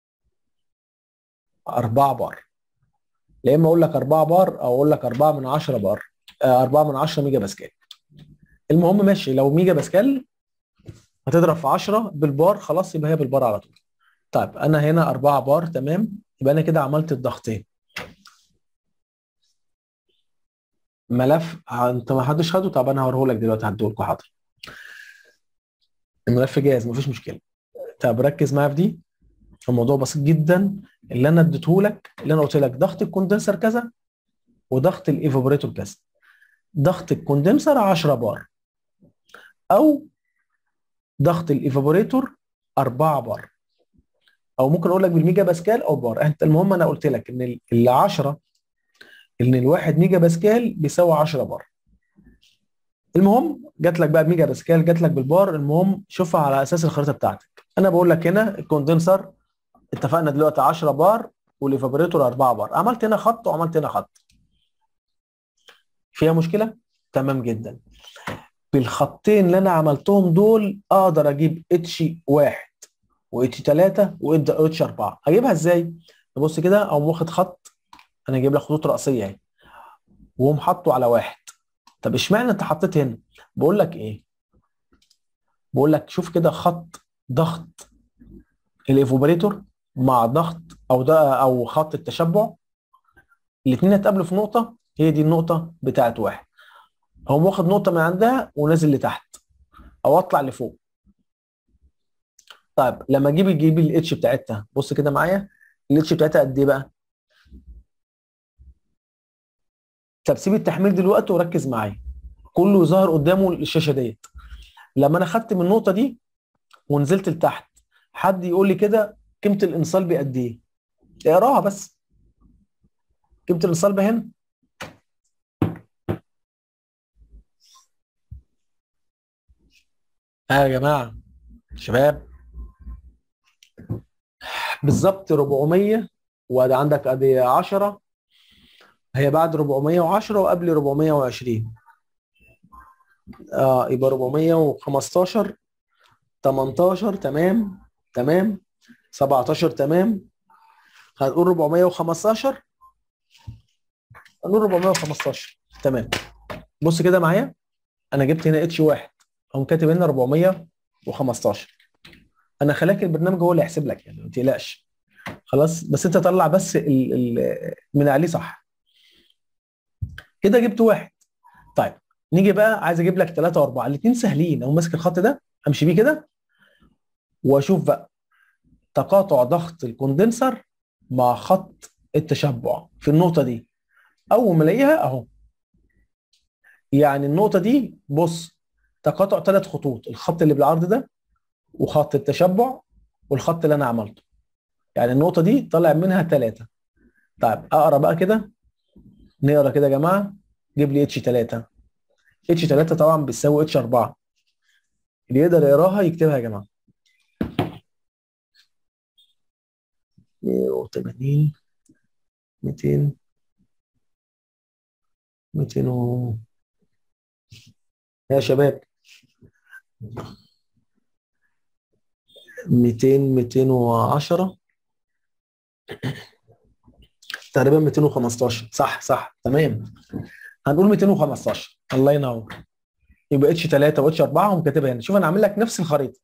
4 بار يا اما اقول لك 4 بار او اقول لك 4 من 10 بار آه 4 من 10 ميجا باسكال المهم ماشي لو ميجا باسكال هتضرب في 10 بالبار خلاص يبقى هي بالبار على طول طيب انا هنا 4 بار تمام يبقى انا كده عملت الضغطين ملف انت ما حدش خده طب انا هوريه لك دلوقتي هديه لكم حاضر الملف جاهز مفيش مشكله طب ركز معايا في دي الموضوع بسيط جدا اللي انا اديته لك اللي انا قلت لك ضغط الكوندنسر كذا وضغط الايفابوريتور كذا ضغط الكوندنسر 10 بار او ضغط الايفابوريتور 4 بار او ممكن اقول لك بالميجا باسكال او بار انت المهم انا قلت لك ان ال 10 ان الواحد ميجا باسكال بيساوي 10 بار المهم جات لك بقى بميجا باسكال جات لك بالبار المهم شوفها على اساس الخريطه بتاعتك انا بقول لك هنا الكوندنسر اتفقنا دلوقتي 10 بار والايفابوريتور 4 بار عملت هنا خط وعملت هنا خط فيها مشكله تمام جدا بالخطين اللي انا عملتهم دول اقدر اجيب اتش 1 واتش 3 واتش 4 اجيبها ازاي بص كده اقوم واخد خط انا جايب لك خطوط راسيه اهي واقوم حاطه على واحد طب اشمعنى انت حطيت هنا بقول لك ايه بقول لك شوف كده خط ضغط الايفوبريتور مع ضغط او ده او خط التشبع الاثنين هيتقابلوا في نقطه هي دي النقطه بتاعت واحد هو واخد نقطه من عندها ونازل لتحت او اطلع لفوق طيب لما اجيب اجيب الاتش بتاعتها بص كده معايا الاتش بتاعتها قد ايه بقى طب سيب التحميل دلوقتي وركز معايا كله ظهر قدامه الشاشه ديت لما انا خدت من النقطه دي ونزلت لتحت حد يقول لي كده قيمه الانصال بقد ايه اقراها بس قيمه الانصال هنا ها يا جماعه شباب بالظبط 400 وادي عندك ادي 10 هي بعد 410 وقبل 420 اه يبقى 415 18 تمام تمام 17 تمام هنقول 415 هنقول 415 تمام بص كده معايا انا جبت هنا اتش واحد اقوم كاتب هنا 415 انا خلاك البرنامج هو اللي يحسب لك يعني ما تقلقش خلاص بس انت طلع بس ال ال من عليه صح كده جبت واحد طيب نيجي بقى عايز اجيب لك ثلاثة واربعة الاثنين سهلين اقوم ماسك الخط ده امشي بيه كده واشوف بقى تقاطع ضغط الكوندنسر مع خط التشبع في النقطة دي اول ما الاقيها اهو يعني النقطة دي بص تقاطع ثلاث خطوط الخط اللي بالعرض ده وخط التشبع والخط اللي انا عملته يعني النقطة دي طالع منها ثلاثة طيب اقرا بقى كده نقرا كده يا جماعة جيب لي اتش 3 اتش 3 طبعا بتساوي اتش 4 اللي يقدر يقراها يكتبها يا جماعة 180 200 200 و... يا شباب 200 210 تقريبا 215 صح صح تمام هنقول 215 الله ينور يبقى اتش 3 واتش 4 هم كاتبها هنا شوف انا عامل لك نفس الخريطه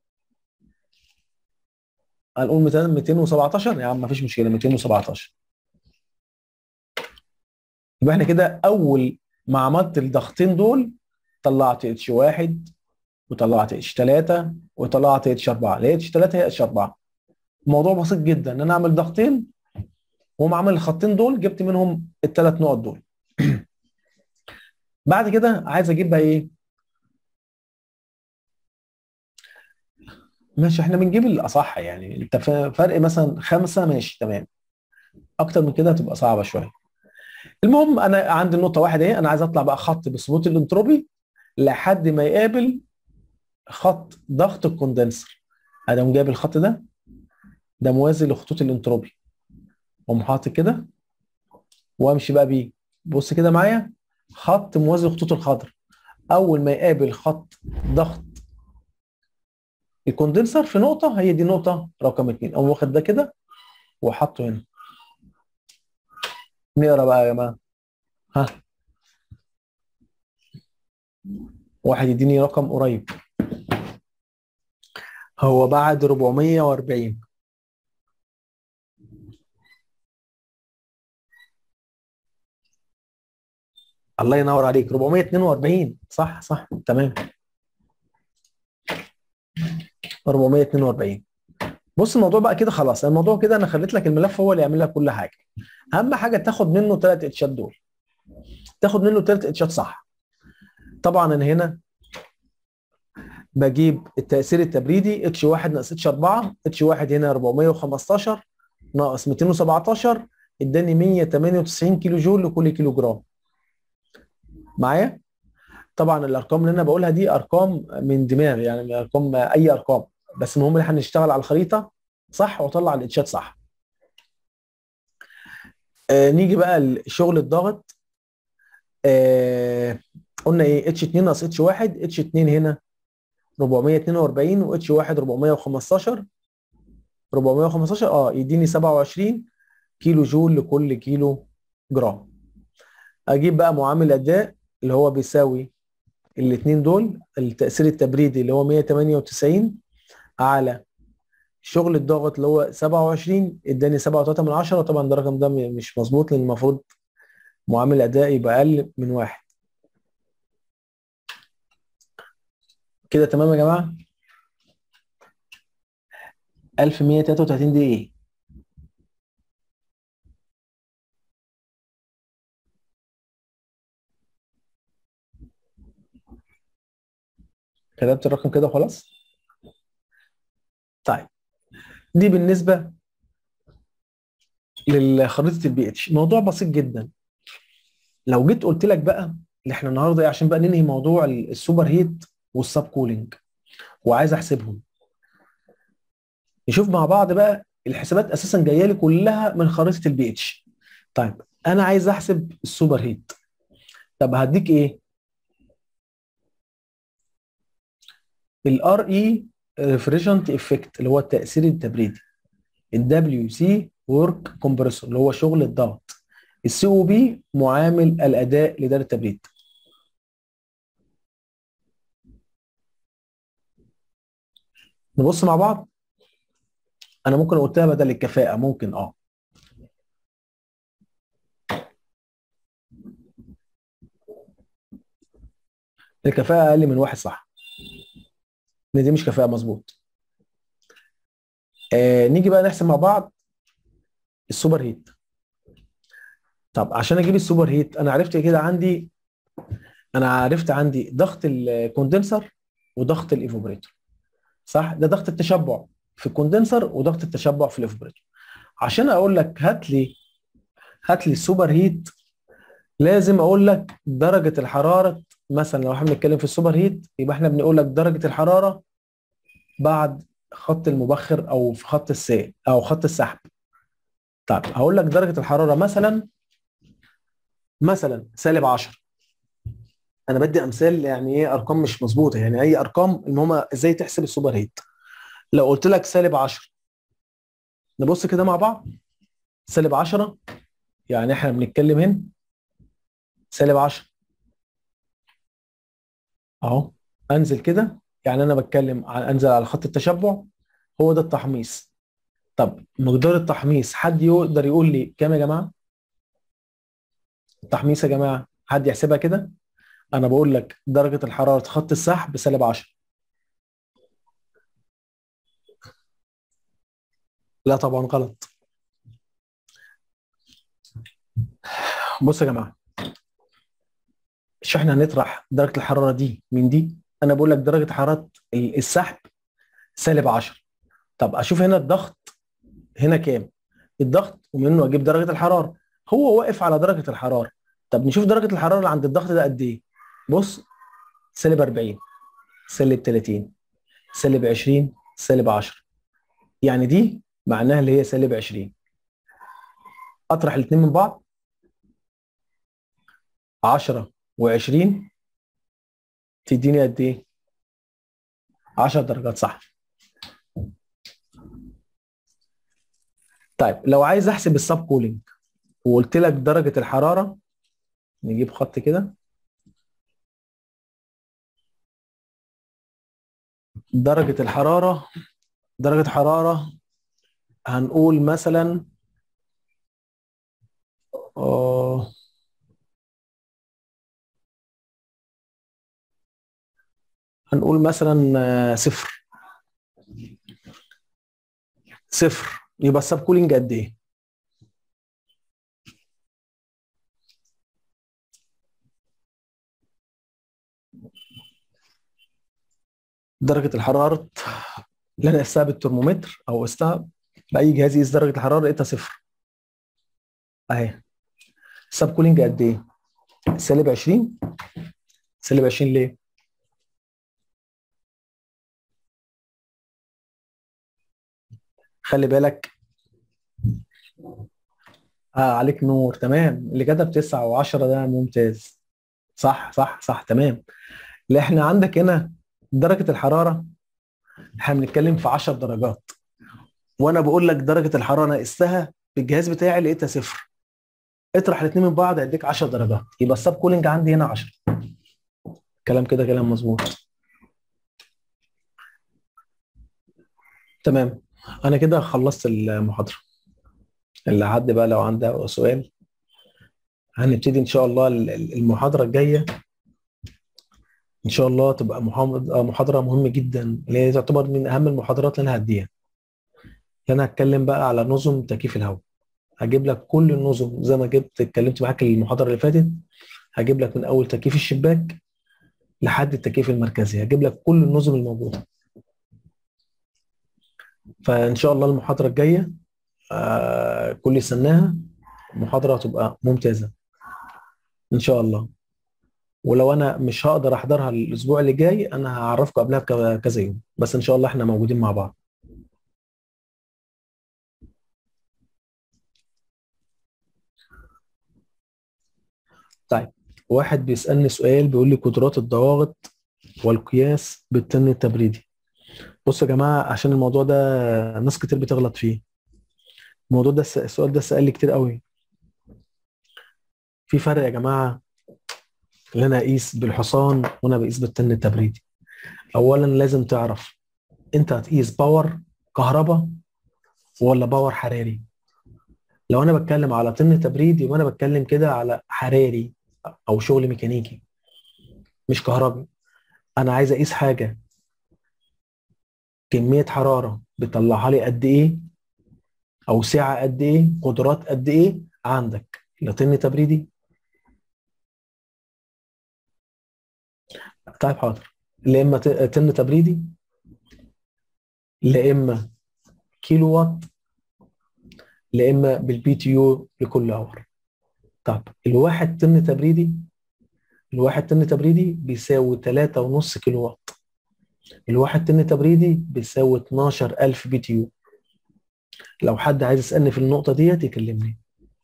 هنقول 200 217 يا عم مفيش مشكله 217 يبقى احنا كده اول ما عملت الضغطين دول طلعت اتش 1 وطلعت اتش 3 وطلعت اتش 4 لقيت اتش 3 هي اتش 4 الموضوع بسيط جدا ان انا اعمل ضغطين وهم عمل الخطين دول جبت منهم الثلاث نقط دول بعد كده عايز اجيب بقى ايه ماشي احنا بنجيب الاصح يعني انت فرق مثلا خمسه ماشي تمام اكتر من كده هتبقى صعبه شويه المهم انا عندي النقطه واحد اهي انا عايز اطلع بقى خط بثبوت الانتروبي لحد ما يقابل خط ضغط الكوندنسر ادم جايب الخط ده ده موازي لخطوط الانتروبي واقوم حاطط كده وامشي بقى بيه بص كده معايا خط موازي لخطوط الخضر اول ما يقابل خط ضغط الكوندنسر في نقطه هي دي نقطه رقم اتنين اقوم واخد ده كده وحطه هنا نقرا بقى يا جماعه ها واحد يديني رقم قريب هو بعد 440 الله ينور عليك 442 صح صح تمام 442 بص الموضوع بقى كده خلاص الموضوع كده انا خليت لك الملف هو اللي يعمل لك كل حاجه اهم حاجه تاخد منه ثلاث اتشات دول تاخد منه ثلاث اتشات صح طبعا انا هنا بجيب التاثير التبريدي اتش 1 ناقص اتش 4 اتش 1 هنا 415 ناقص 217 اداني 198 كيلو جول لكل كيلو جرام معايا طبعا الارقام اللي انا بقولها دي ارقام من دماغي يعني ارقام اي ارقام بس المهم ان احنا نشتغل على الخريطه صح واطلع الاتشات صح آه نيجي بقى لشغل الضغط آه قلنا ايه اتش 2 ناقص اتش 1 اتش 2 هنا 442 واتش 1 415 415 اه يديني 27 كيلو جول لكل كيلو جرام اجيب بقى معامل اداء اللي هو بيساوي الاثنين دول التاثير التبريدي اللي هو 198 على شغل الضغط اللي هو 27 اداني 7.3 من 10 طبعا ده الرقم ده مش مظبوط لان المفروض معامل اداء يبقى اقل من واحد كده تمام يا جماعه 1133 دي ايه كتبت الرقم كده وخلاص طيب دي بالنسبه لخريطه البي اتش موضوع بسيط جدا لو جيت قلت لك بقى اللي احنا النهارده ايه عشان بقى ننهي موضوع السوبر هيت والسب كولينج وعايز احسبهم نشوف مع بعض بقى الحسابات اساسا جايه لي كلها من خريطه البي اتش طيب انا عايز احسب السوبر هيت طب هديك ايه الار اي ريفريجنت افكت اللي هو التاثير التبريدي الدبليو سي ورك كومبريسور اللي هو شغل الضغط السي او بي معامل الاداء لدار التبريد نبص مع بعض انا ممكن قلتها بدل الكفاءه ممكن اه الكفاءه اقل من واحد صح ان دي مش كفاءه مظبوط آه نيجي بقى نحسب مع بعض السوبر هيت طب عشان اجيب السوبر هيت انا عرفت كده عندي انا عرفت عندي ضغط الكوندنسر وضغط الايفوبريتور صح ده ضغط التشبع في الكوندنسر وضغط التشبع في الايفوبريتور عشان اقول لك هات لي هات لي السوبر هيت لازم اقول لك درجه الحراره مثلا لو احنا بنتكلم في السوبر هيت يبقى احنا بنقول لك درجه الحراره بعد خط المبخر او في خط السائل او خط السحب طيب هقول لك درجه الحراره مثلا مثلا سالب 10 انا بدي امثال يعني ايه ارقام مش مظبوطه يعني اي ارقام المهم ازاي تحسب السوبر هيت لو قلت لك سالب 10 نبص كده مع بعض سالب 10 يعني احنا بنتكلم هنا سالب 10 اهو انزل كده يعني انا بتكلم عن انزل على خط التشبع هو ده التحميص طب مقدار التحميص حد يقدر يقول لي كام يا جماعه التحميص يا جماعه حد يحسبها كده انا بقول لك درجه الحراره خط السحب سالب 10 لا طبعا غلط بص يا جماعه مش احنا هنطرح درجه الحراره دي من دي انا بقول لك درجه حراره السحب سالب 10 طب اشوف هنا الضغط هنا كام الضغط ومنه اجيب درجه الحراره هو واقف على درجه الحراره طب نشوف درجه الحراره اللي عند الضغط ده قد ايه بص سالب 40 سالب 30 سالب 20 سالب 10 يعني دي معناها اللي هي سالب 20 اطرح الاثنين من بعض 10 و20 تديني قد ايه 10 درجات صح طيب لو عايز احسب السب كولينج وقلت لك درجه الحراره نجيب خط كده درجه الحراره درجه حراره هنقول مثلا آه هنقول مثلا آه، صفر صفر يبقى السب كولينج قد ايه؟ درجة الحرارة اللي انا قستها بالترمومتر او قستها بأي جهاز يقيس درجة الحرارة لقيتها صفر اهي السب كولينج قد ايه؟ سالب 20 سالب 20 ليه؟ خلي بالك آه عليك نور تمام اللي كتب 9 و10 ده ممتاز صح صح صح تمام لا احنا عندك هنا درجة الحرارة احنا بنتكلم في 10 درجات وانا بقول لك درجة الحرارة انا قستها بالجهاز بتاعي لقيتها صفر اطرح الاثنين من بعض هيديك 10 درجات يبقى السب كولينج عندي هنا 10 كلام كده كلام مظبوط تمام انا كده خلصت المحاضرة اللي حد بقى لو عنده سؤال هنبتدي ان شاء الله المحاضرة الجاية ان شاء الله تبقى محاضرة محاضرة مهمة جدا اللي هي تعتبر من اهم المحاضرات اللي انا هديها انا هتكلم بقى على نظم تكييف الهواء هجيب لك كل النظم زي ما جبت اتكلمت معاك المحاضرة اللي فاتت هجيب لك من اول تكييف الشباك لحد التكييف المركزي هجيب لك كل النظم الموجودة فان شاء الله المحاضرة الجاية آه كل سناها محاضرة هتبقى ممتازة ان شاء الله ولو انا مش هقدر احضرها الاسبوع اللي جاي انا هعرفكم قبلها بكذا يوم بس ان شاء الله احنا موجودين مع بعض طيب واحد بيسألني سؤال بيقول لي قدرات الضواغط والقياس بالطن التبريدي بصوا يا جماعة عشان الموضوع ده ناس كتير بتغلط فيه الموضوع ده السؤال ده سأل لي كتير قوي في فرق يا جماعة اللي انا اقيس بالحصان وانا بقيس بالطن التبريدي اولا لازم تعرف انت هتقيس باور كهرباء ولا باور حراري لو انا بتكلم على طن تبريد يبقى انا بتكلم كده على حراري او شغل ميكانيكي مش كهربي انا عايز اقيس حاجه كميه حراره بتطلعها لي قد ايه او سعه قد ايه قدرات قد ايه عندك لا طن تبريدي طيب حاضر لا اما طن تبريدي لا اما كيلو وات لا اما بالبي تي يو لكل اور طب الواحد طن تبريدي الواحد طن تبريدي بيساوي 3.5 كيلو وات الواحد طن تبريدي بيساوي 12000 بي تي يو لو حد عايز يسالني في النقطه ديت يكلمني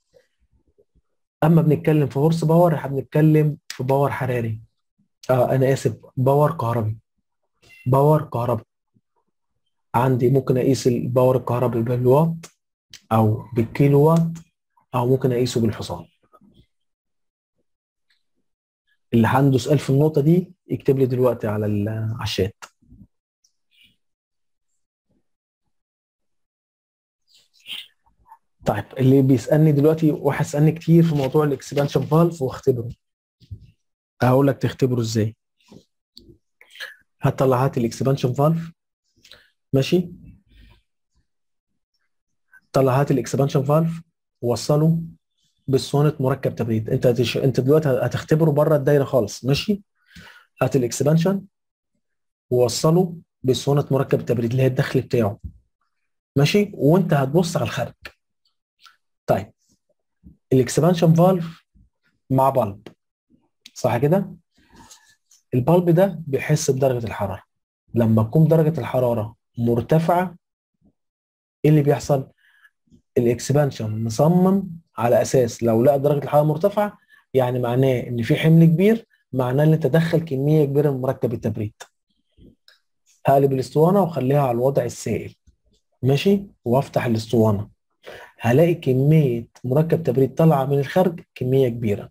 اما بنتكلم في هورس باور احنا بنتكلم في باور حراري اه انا اسف باور كهربي باور كهربي عندي ممكن اقيس الباور الكهربي بالوات او بالكيلو وات او ممكن اقيسه بالحصان اللي عنده سؤال في النقطه دي يكتب لي دلوقتي على على الشات طيب اللي بيسالني دلوقتي واحد سالني كتير في موضوع الاكسبانشن فالف واختبره هقول لك تختبره ازاي هتطلع هات الاكسبانشن فالف ماشي طلع هات الاكسبانشن فالف ووصله باسطوانه مركب تبريد انت هتش... انت دلوقتي هتختبره بره الدايره خالص ماشي هات الاكسبانشن ووصله باسطوانه مركب التبريد اللي هي الدخل بتاعه ماشي وانت هتبص على الخارج طيب الاكسبانشن فالف مع بلب صح كده البلب ده بيحس بدرجه الحراره لما تكون درجه الحراره مرتفعه ايه اللي بيحصل الاكسبانشن مصمم على اساس لو لقى درجه الحراره مرتفعه يعني معناه ان في حمل كبير معناه ان تدخل كميه كبيره من مركب التبريد هقلب الاسطوانه واخليها على الوضع السائل ماشي وافتح الاسطوانه هلاقي كميه مركب تبريد طالعه من الخارج كميه كبيره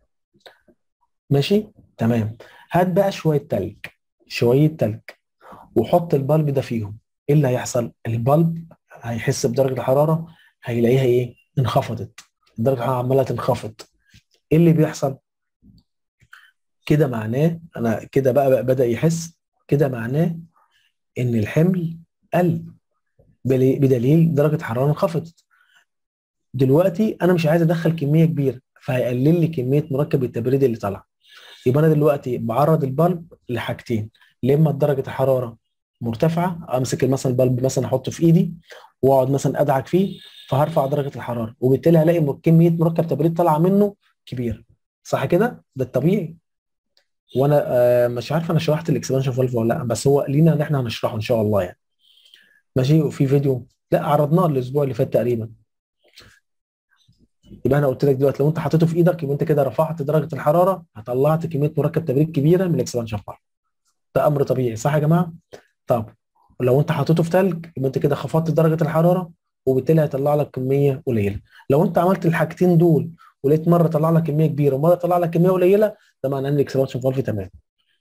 ماشي تمام هات بقى شويه تلج شويه تلج وحط البلب ده فيهم ايه اللي هيحصل البلب هيحس بدرجه الحراره هيلاقيها ايه انخفضت درجه الحراره عماله تنخفض ايه اللي بيحصل كده معناه انا كده بقى, بقى بدا يحس كده معناه ان الحمل قل بدليل درجه الحراره انخفضت دلوقتي انا مش عايز ادخل كميه كبيره فهيقلل لي كميه مركب التبريد اللي طالعه يبقى انا دلوقتي بعرض البلب لحاجتين يا اما درجه الحراره مرتفعه امسك مثلا البلب مثلا احطه في ايدي واقعد مثلا ادعك فيه فهرفع درجه الحراره وبالتالي هلاقي كميه مركب تبريد طالعه منه كبيره صح كده ده الطبيعي وانا آه مش عارف انا شرحت الاكسبانشن فالف ولا لا بس هو لينا ان احنا هنشرحه ان شاء الله يعني ماشي وفي فيديو لا عرضناه الاسبوع اللي فات تقريبا يبقى انا قلت لك دلوقتي لو انت حطيته في ايدك يبقى انت كده رفعت درجه الحراره هطلعت كميه مركب تبريد كبيره من الاكسبانشن فالف ده امر طبيعي صح يا جماعه طب لو انت حطيته في ثلج يبقى انت كده خفضت درجه الحراره وبالتالي هيطلع لك كميه قليله لو انت عملت الحاجتين دول ولقيت مره طلع لك كميه كبيره ومره طلع لك كميه قليله ده معناه ان الاكسبانشن فالف تمام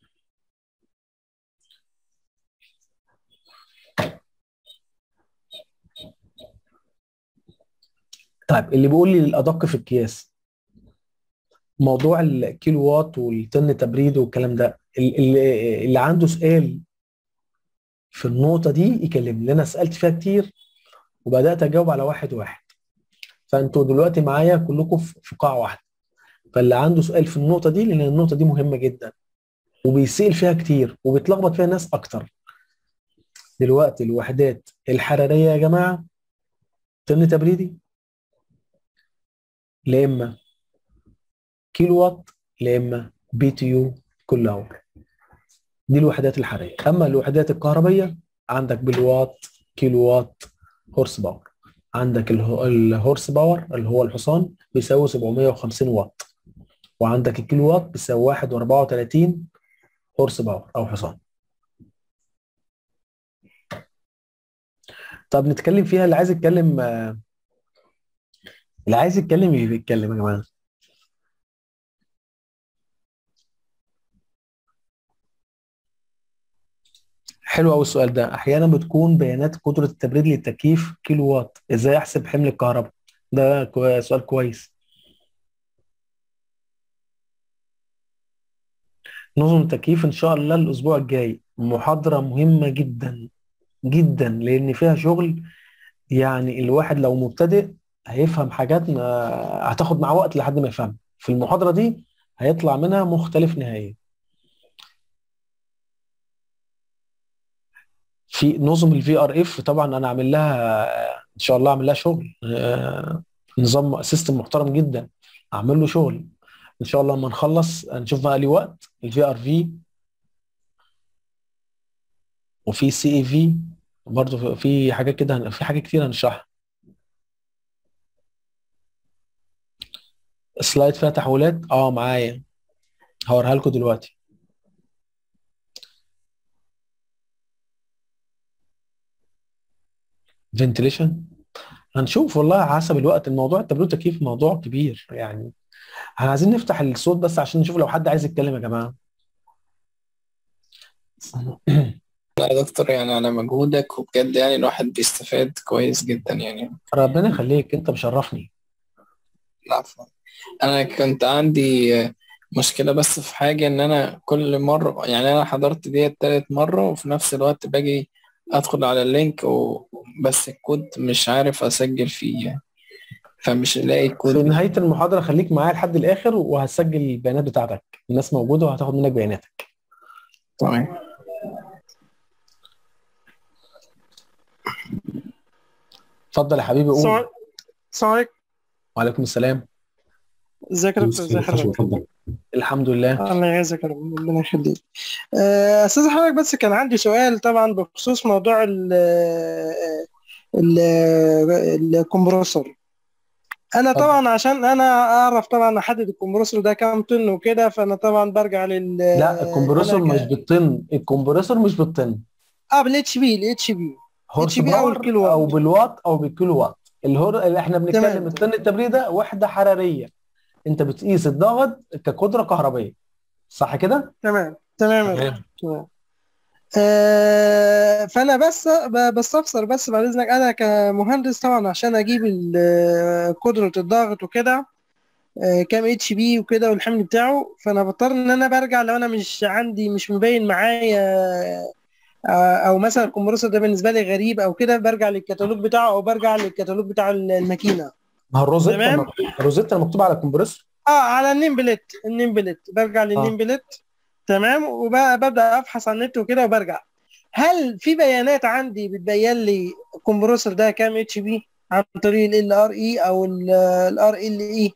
طيب اللي بيقول لي الادق في القياس موضوع الكيلو وات والطن تبريد والكلام ده اللي, اللي عنده سؤال في النقطة دي يكلمني لأن أنا سألت فيها كتير وبدأت أجاوب على واحد واحد فأنتوا دلوقتي معايا كلكم في قاعة واحدة فاللي عنده سؤال في النقطة دي لأن النقطة دي مهمة جدا وبيسأل فيها كتير وبيتلخبط فيها ناس أكتر دلوقتي الوحدات الحرارية يا جماعة طن تبريدي لا إما كيلو وات لا إما بي تي يو كل اور دي الوحدات الحراريه اما الوحدات الكهربيه عندك بالوات كيلو وات هورس باور عندك الهورس باور اللي هو الحصان بيساوي 750 واط وعندك الكيلو وات بيساوي 1.34 هورس باور او حصان طب نتكلم فيها اللي عايز يتكلم اللي عايز يتكلم يتكلم يا جماعه حلو قوي السؤال ده احيانا بتكون بيانات قدره التبريد للتكييف كيلو وات ازاي احسب حمل الكهرباء ده كو- سؤال كويس نظم التكييف ان شاء الله الاسبوع الجاي محاضره مهمه جدا جدا لان فيها شغل يعني الواحد لو مبتدئ هيفهم حاجات ما هتاخد معاه وقت لحد ما يفهم في المحاضره دي هيطلع منها مختلف نهائيا في نظم الفي ار اف طبعا انا عامل لها ان شاء الله اعمل لها شغل آه، نظام سيستم محترم جدا اعمل له شغل ان شاء الله لما نخلص نشوف بقى لي وقت الفي ار في وفي سي اي في برضه في حاجات كده هن- في حاجات كتير هنشرحها السلايد فيها تحويلات اه معايا هوريها لكم دلوقتي فنتليشن هنشوف والله حسب الوقت الموضوع التبريد والتكييف موضوع كبير يعني احنا عايزين نفتح الصوت بس عشان نشوف لو حد عايز يتكلم يا جماعة يا دكتور يعني على مجهودك وبجد يعني الواحد بيستفاد كويس جدا يعني ربنا يخليك انت مشرفني العفو أنا كنت عندي مشكلة بس في حاجة إن أنا كل مرة يعني أنا حضرت ديت تالت مرة وفي نفس الوقت باجي أدخل على اللينك و... بس الكود مش عارف أسجل فيه يعني فمش لاقي في الكود نهاية المحاضرة خليك معايا لحد الآخر وهسجل البيانات بتاعتك الناس موجودة وهتاخد منك بياناتك تمام اتفضل يا حبيبي قول السلام السلام عليكم وعليكم السلام ازيك يا دكتور ازي حضرتك اتفضل الحمد لله الله يعزك يا رب ربنا يخليك آه، استاذ حضرتك بس كان عندي سؤال طبعا بخصوص موضوع ال- آه، ال- الكمبرسور انا طب. طبعا عشان انا اعرف طبعا احدد الكمبرسور ده كام طن وكده فانا طبعا برجع لل لا الكمبرسور أنا ك- مش بالطن الكمبرسور مش بالطن اه بالاتش بي الاتش بي هورس HP أو باور الكيلو وات. او بالوات او بالكيلو وات الهور اللي احنا بنتكلم تمام. الطن التبريده وحده حراريه انت بتقيس الضغط كقدره كهربيه صح كده؟ تمام تمام يا تمام. دكتور، تمام آه فانا بس ب- بستفسر بس بعد اذنك انا كمهندس طبعا عشان اجيب ال- قدره الضغط وكده آه، كام اتش بي وكده والحمل بتاعه فانا بضطر ان انا برجع لو انا مش عندي مش مبين معايا آه، او مثلا الكمبرسور ده بالنسبه لي غريب او كده برجع للكتالوج بتاعه او برجع للكتالوج بتاع الماكينه ما هو الروزيتا تمام. مكتوب- الروزيتا مكتوب على الكمبرسور اه على النيم بليت النيم بليت برجع للنيم بليت تمام وببدا ابحث عن النت وكده وبرجع هل في بيانات عندي بتبين لي الكمبرسور ده كام اتش بي عن طريق ال ار اي او الار ال اي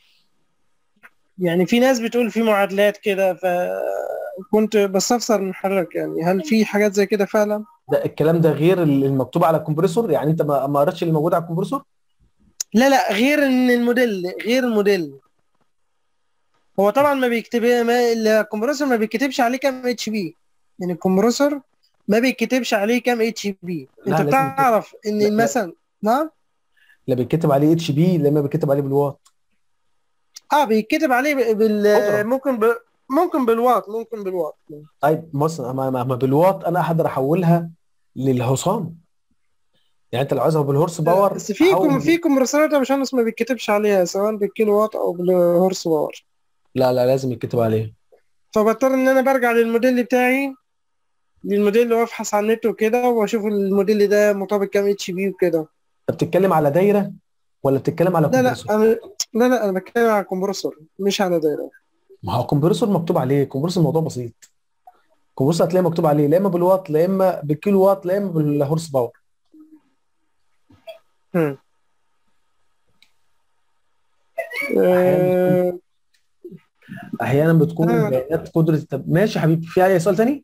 يعني في ناس بتقول في معادلات كده فكنت بستفسر من حضرتك يعني هل في حاجات زي كده فعلا؟ ده الكلام ده غير المكتوب على الكمبرسور يعني انت ما ما قريتش اللي موجود على الكمبرسور لا لا غير ان الموديل غير الموديل هو طبعا ما بيكتب ما الكمبرسور ما بيكتبش عليه كام اتش بي يعني الكمبرسور ما بيكتبش عليه كام اتش بي لا، انت لازم بتعرف لا، ان لا. مثلا نعم لا بيتكتب عليه اتش بي لا اما بيتكتب عليه بالوات اه بيتكتب عليه ب- قدرة. بال ممكن ب... ممكن بالواط ممكن بالواط طيب مثلا ما, ما, ما بالوات انا اقدر احولها للحصان يعني انت لو عايزها بالهورس باور بس في حول- كم في كمبرسورات يا باشمهندس ما بيتكتبش عليها سواء بالكيلو وات او بالهورس باور لا لا لازم يتكتب عليه فبضطر ان انا برجع للموديل بتاعي للموديل وابحث عن النت وكده واشوف الموديل ده مطابق كام اتش بي وكده انت بتتكلم على دايره ولا بتتكلم على لا لا كمبرسور انا لا لا انا بتكلم على كومبرسور مش على دايره ما هو كمبرسور مكتوب عليه كمبرسور الموضوع بسيط كمبرسور هتلاقيه مكتوب عليه لا اما بالوات لا اما بالكيلو وات لا اما بالهورس باور مم. آه، احيانا بتكون آه. بيانات قدره التب... ماشي يا حبيبي في اي سؤال تاني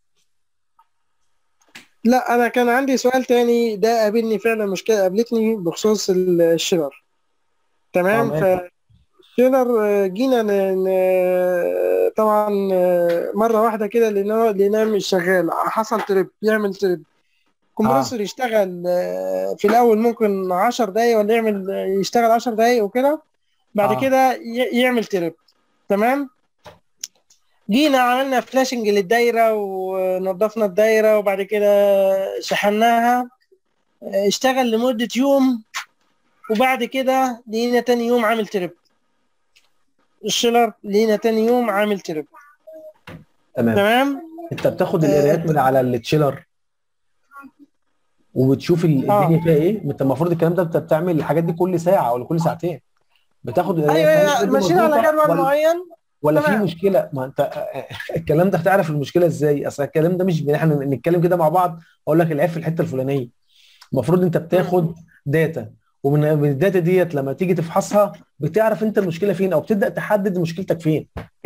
لا انا كان عندي سؤال تاني ده قابلني فعلا مشكله قابلتني بخصوص الشيلر تمام آه، فالشيلر آه، جينا ن- ن- طبعا آه، مره واحده كده لقيناه لقيناه مش شغال حصل تريب يعمل تريب الكمبرسور يشتغل آه، في الاول ممكن 10 دقايق ولا يعمل يشتغل 10 دقايق وكده بعد آه. كده ي- يعمل تريب تمام جينا عملنا فلاشنج للدايره ونظفنا الدايره وبعد كده شحناها آه، اشتغل لمده يوم وبعد كده لقينا تاني يوم عامل تريب الشيلر لقينا تاني يوم عامل تريب تمام تمام انت بتاخد القرايات من على التشيلر وبتشوف ال- آه. الدنيا فيها ايه انت المفروض الكلام ده انت بتعمل الحاجات دي كل ساعه ولا كل ساعتين بتاخد القرايات ايوه هل ايوه الدنيا ماشيين على مظبوطة جدول ولا- معين ولا في تمام. مشكله ما انت الكلام ده هتعرف المشكله ازاي اصل الكلام ده مش احنا نتكلم كده مع بعض اقول لك العيب في الحته الفلانيه المفروض انت بتاخد داتا ومن من الداتا ديت لما تيجي تفحصها بتعرف انت المشكله فين او بتبدا تحدد مشكلتك فين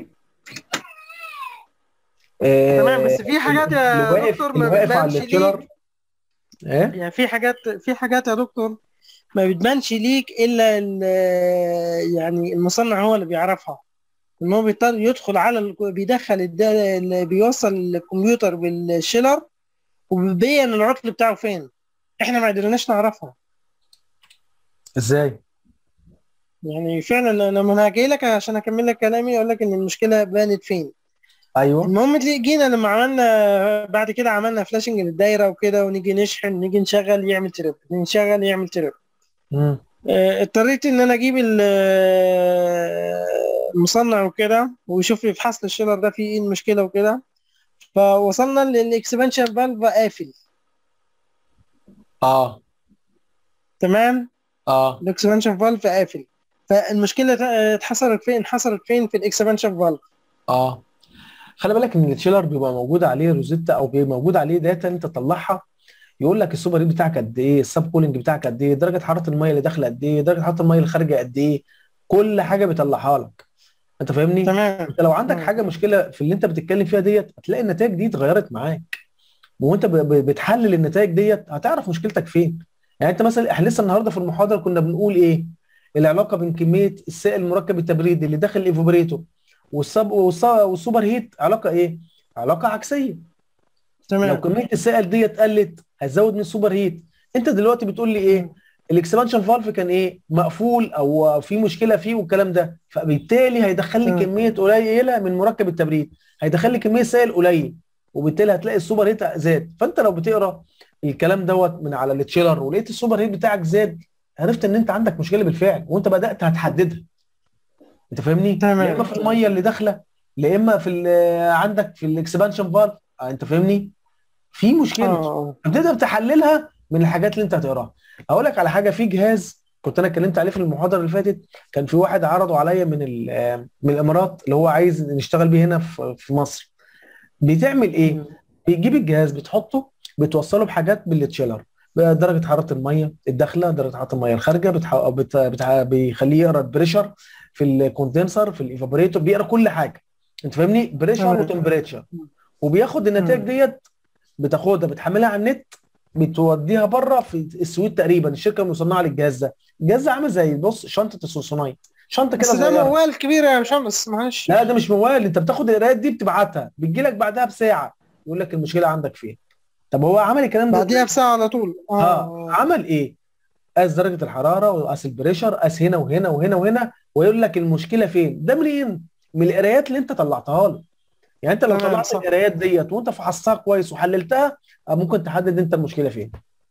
آه، تمام بس في حاجات يا اللي واقف دكتور اللي ما واقف على بتبانش التشيلر ليك ايه يعني في حاجات في حاجات يا دكتور ما بتبانش ليك الا ال- يعني المصنع هو اللي بيعرفها ان هو بيضطر يدخل على ال- بيدخل الدا- اللي بيوصل الكمبيوتر بالشيلر وبيبين العطل بتاعه فين احنا ما قدرناش نعرفها ازاي يعني فعلا انا انا جاي لك عشان اكمل لك كلامي اقول لك ان المشكله بانت فين ايوه المهم تلاقي جينا لما عملنا بعد كده عملنا فلاشنج للدايره وكده ونيجي نشحن نيجي نشغل يعمل تريب نشغل يعمل تريب مم. آه، اضطريت ان انا اجيب ال- آه، المصنع وكده ويشوف لي فحص الشيلر ده فيه ايه المشكله وكده فوصلنا للاكسبانشن فالف قافل اه تمام اه الاكسبانشن فالف قافل فالمشكله تا- اتحصلت فين حصلت فين في الاكسبانشن فالف اه خلي بالك ان التشيلر بيبقى موجود عليه روزيتا او بيبقى موجود عليه داتا انت تطلعها يقول لك السوبر هيت بتاعك قد ايه السب كولينج بتاعك قد ايه درجه حراره الميه اللي داخله قد ايه درجه حراره الميه اللي خارجه قد ايه كل حاجه بيطلعها لك انت فاهمني تمام انت لو عندك مم. حاجه مشكله في اللي انت بتتكلم فيها ديت هتلاقي النتائج دي اتغيرت معاك وانت ب- ب- بتحلل النتائج ديت هتعرف مشكلتك فين يعني انت مثلا احنا لسه النهارده في المحاضره كنا بنقول ايه العلاقه بين كميه السائل المركب التبريدي اللي داخل الايفوبريتور والسب والص- والسوبر هيت علاقه ايه علاقه عكسيه لو تمام كميه السائل ديت قلت هتزود من السوبر هيت انت دلوقتي بتقول لي ايه الاكسبانشن فالف كان ايه مقفول او في مشكله فيه والكلام ده فبالتالي هيدخل لي تمام. كميه قليله من مركب التبريد هيدخل لي كميه سائل قليل وبالتالي هتلاقي السوبر هيت زاد فانت لو بتقرا الكلام دوت من على التشيلر ولقيت السوبر هيت بتاعك زاد عرفت ان انت عندك مشكله بالفعل وانت بدات هتحددها انت فاهمني تمام. يا اما في الميه اللي داخله يا اما في ال- عندك في الاكسبانشن فالف انت فاهمني في مشكله اه بتقدر تحللها من الحاجات اللي انت هتقراها اقول لك على حاجه في جهاز كنت انا اتكلمت عليه في المحاضره اللي فاتت كان في واحد عرضه عليا من ال- من الامارات اللي هو عايز نشتغل بيه هنا في في مصر بتعمل ايه بتجيب الجهاز بتحطه بتوصله بحاجات بالتشيلر درجه حراره الميه الداخله درجه حراره الميه الخارجه بتح... بت... بتح... بيخليه يقرا البريشر في الكوندنسر في الايفابوريتور بيقرا كل حاجه انت فاهمني بريشر تمام. وتمبريتشر وبياخد النتائج مم. ديت بتاخدها بتحملها على النت بتوديها بره في السويد تقريبا الشركه المصنعه للجهاز ده الجهاز ده عامل زي بص شنطه السونسونايت شنطه بس كده ده صغيره موال كبير يا باشمهندس معلش لا ده مش موال انت بتاخد القرايات دي بتبعتها بتجي لك بعدها بساعه يقول لك المشكله عندك فين طب هو عمل الكلام ده بعديها بساعة على طول اه اه عمل ايه قاس درجه الحراره وقاس البريشر قاس هنا وهنا وهنا وهنا ويقول لك المشكله فين ده منين من القرايات اللي انت طلعتها له يعني انت لو تمام، طلعت صح. القرايات ديت وانت فحصتها كويس وحللتها آه، ممكن تحدد انت المشكله فين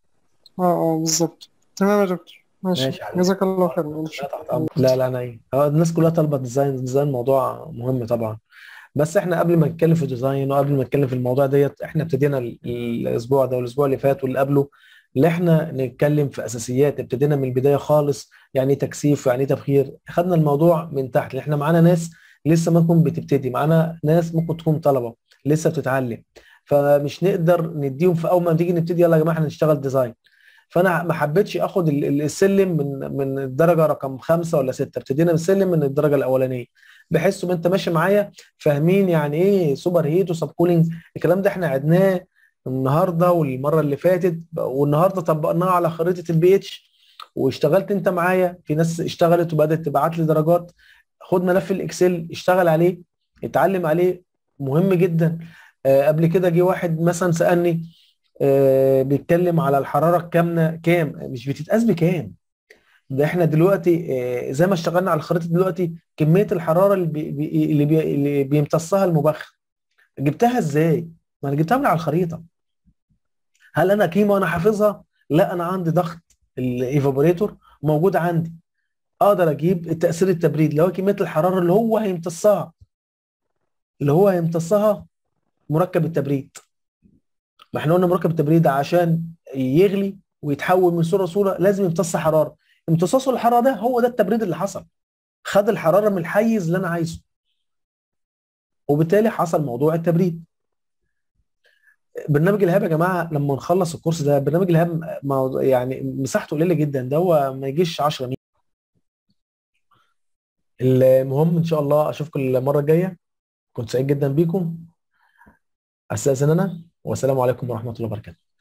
اه اه بالظبط تمام يا دكتور ماشي ماشي يا حبيبي. جزاك الله خير ماشي. لا تحت أمرك. لا لا انا ايه هو الناس كلها طالبه ديزاين ديزاين موضوع مهم طبعا بس احنا قبل ما نتكلم في الديزاين وقبل ما نتكلم في الموضوع ديت احنا ابتدينا ال- الاسبوع ده والاسبوع اللي فات واللي قبله اللي احنا نتكلم في اساسيات ابتدينا من البدايه خالص يعني ايه تكثيف ويعني ايه تبخير خدنا الموضوع من تحت لأن احنا معانا ناس لسه ما تكون بتبتدي معانا ناس ممكن تكون طلبه لسه بتتعلم فمش نقدر نديهم في اول ما تيجي نبتدي يلا يا جماعه احنا نشتغل ديزاين فانا ما حبيتش اخد ال- ال- السلم من من الدرجه رقم خمسه ولا سته ابتدينا من السلم من الدرجه الاولانيه بحيث ان انت ماشي معايا فاهمين يعني ايه سوبر هيت وسب كولينج الكلام ده احنا عدناه النهارده والمره اللي فاتت والنهارده طبقناه على خريطه البي اتش واشتغلت انت معايا في ناس اشتغلت وبدات تبعت لي درجات خد ملف الاكسل اشتغل عليه اتعلم عليه مهم جدا آه قبل كده جه واحد مثلا سالني آه بيتكلم على الحراره الكامنه كام مش بتتقاس بكام ده احنا دلوقتي آه زي ما اشتغلنا على الخريطه دلوقتي كميه الحراره اللي بي بي اللي, بي اللي بيمتصها المبخر جبتها ازاي ما انا جبتها من على الخريطه هل انا قيمه وانا حافظها لا انا عندي ضغط الايفابوريتور موجود عندي اقدر اجيب التاثير التبريد اللي هو كميه الحراره اللي هو هيمتصها اللي هو هيمتصها مركب التبريد ما احنا قلنا مركب التبريد عشان يغلي ويتحول من صوره لصوره لازم يمتص حراره امتصاصه الحراره ده هو ده التبريد اللي حصل خد الحراره من الحيز اللي انا عايزه وبالتالي حصل موضوع التبريد برنامج الهاب يا جماعه لما نخلص الكورس ده برنامج الهاب موضوع- يعني مساحته قليله جدا ده هو ما يجيش 10 ميجا المهم ان شاء الله اشوفكم المره الجايه كنت سعيد جدا بيكم استاذن انا والسلام عليكم ورحمه الله وبركاته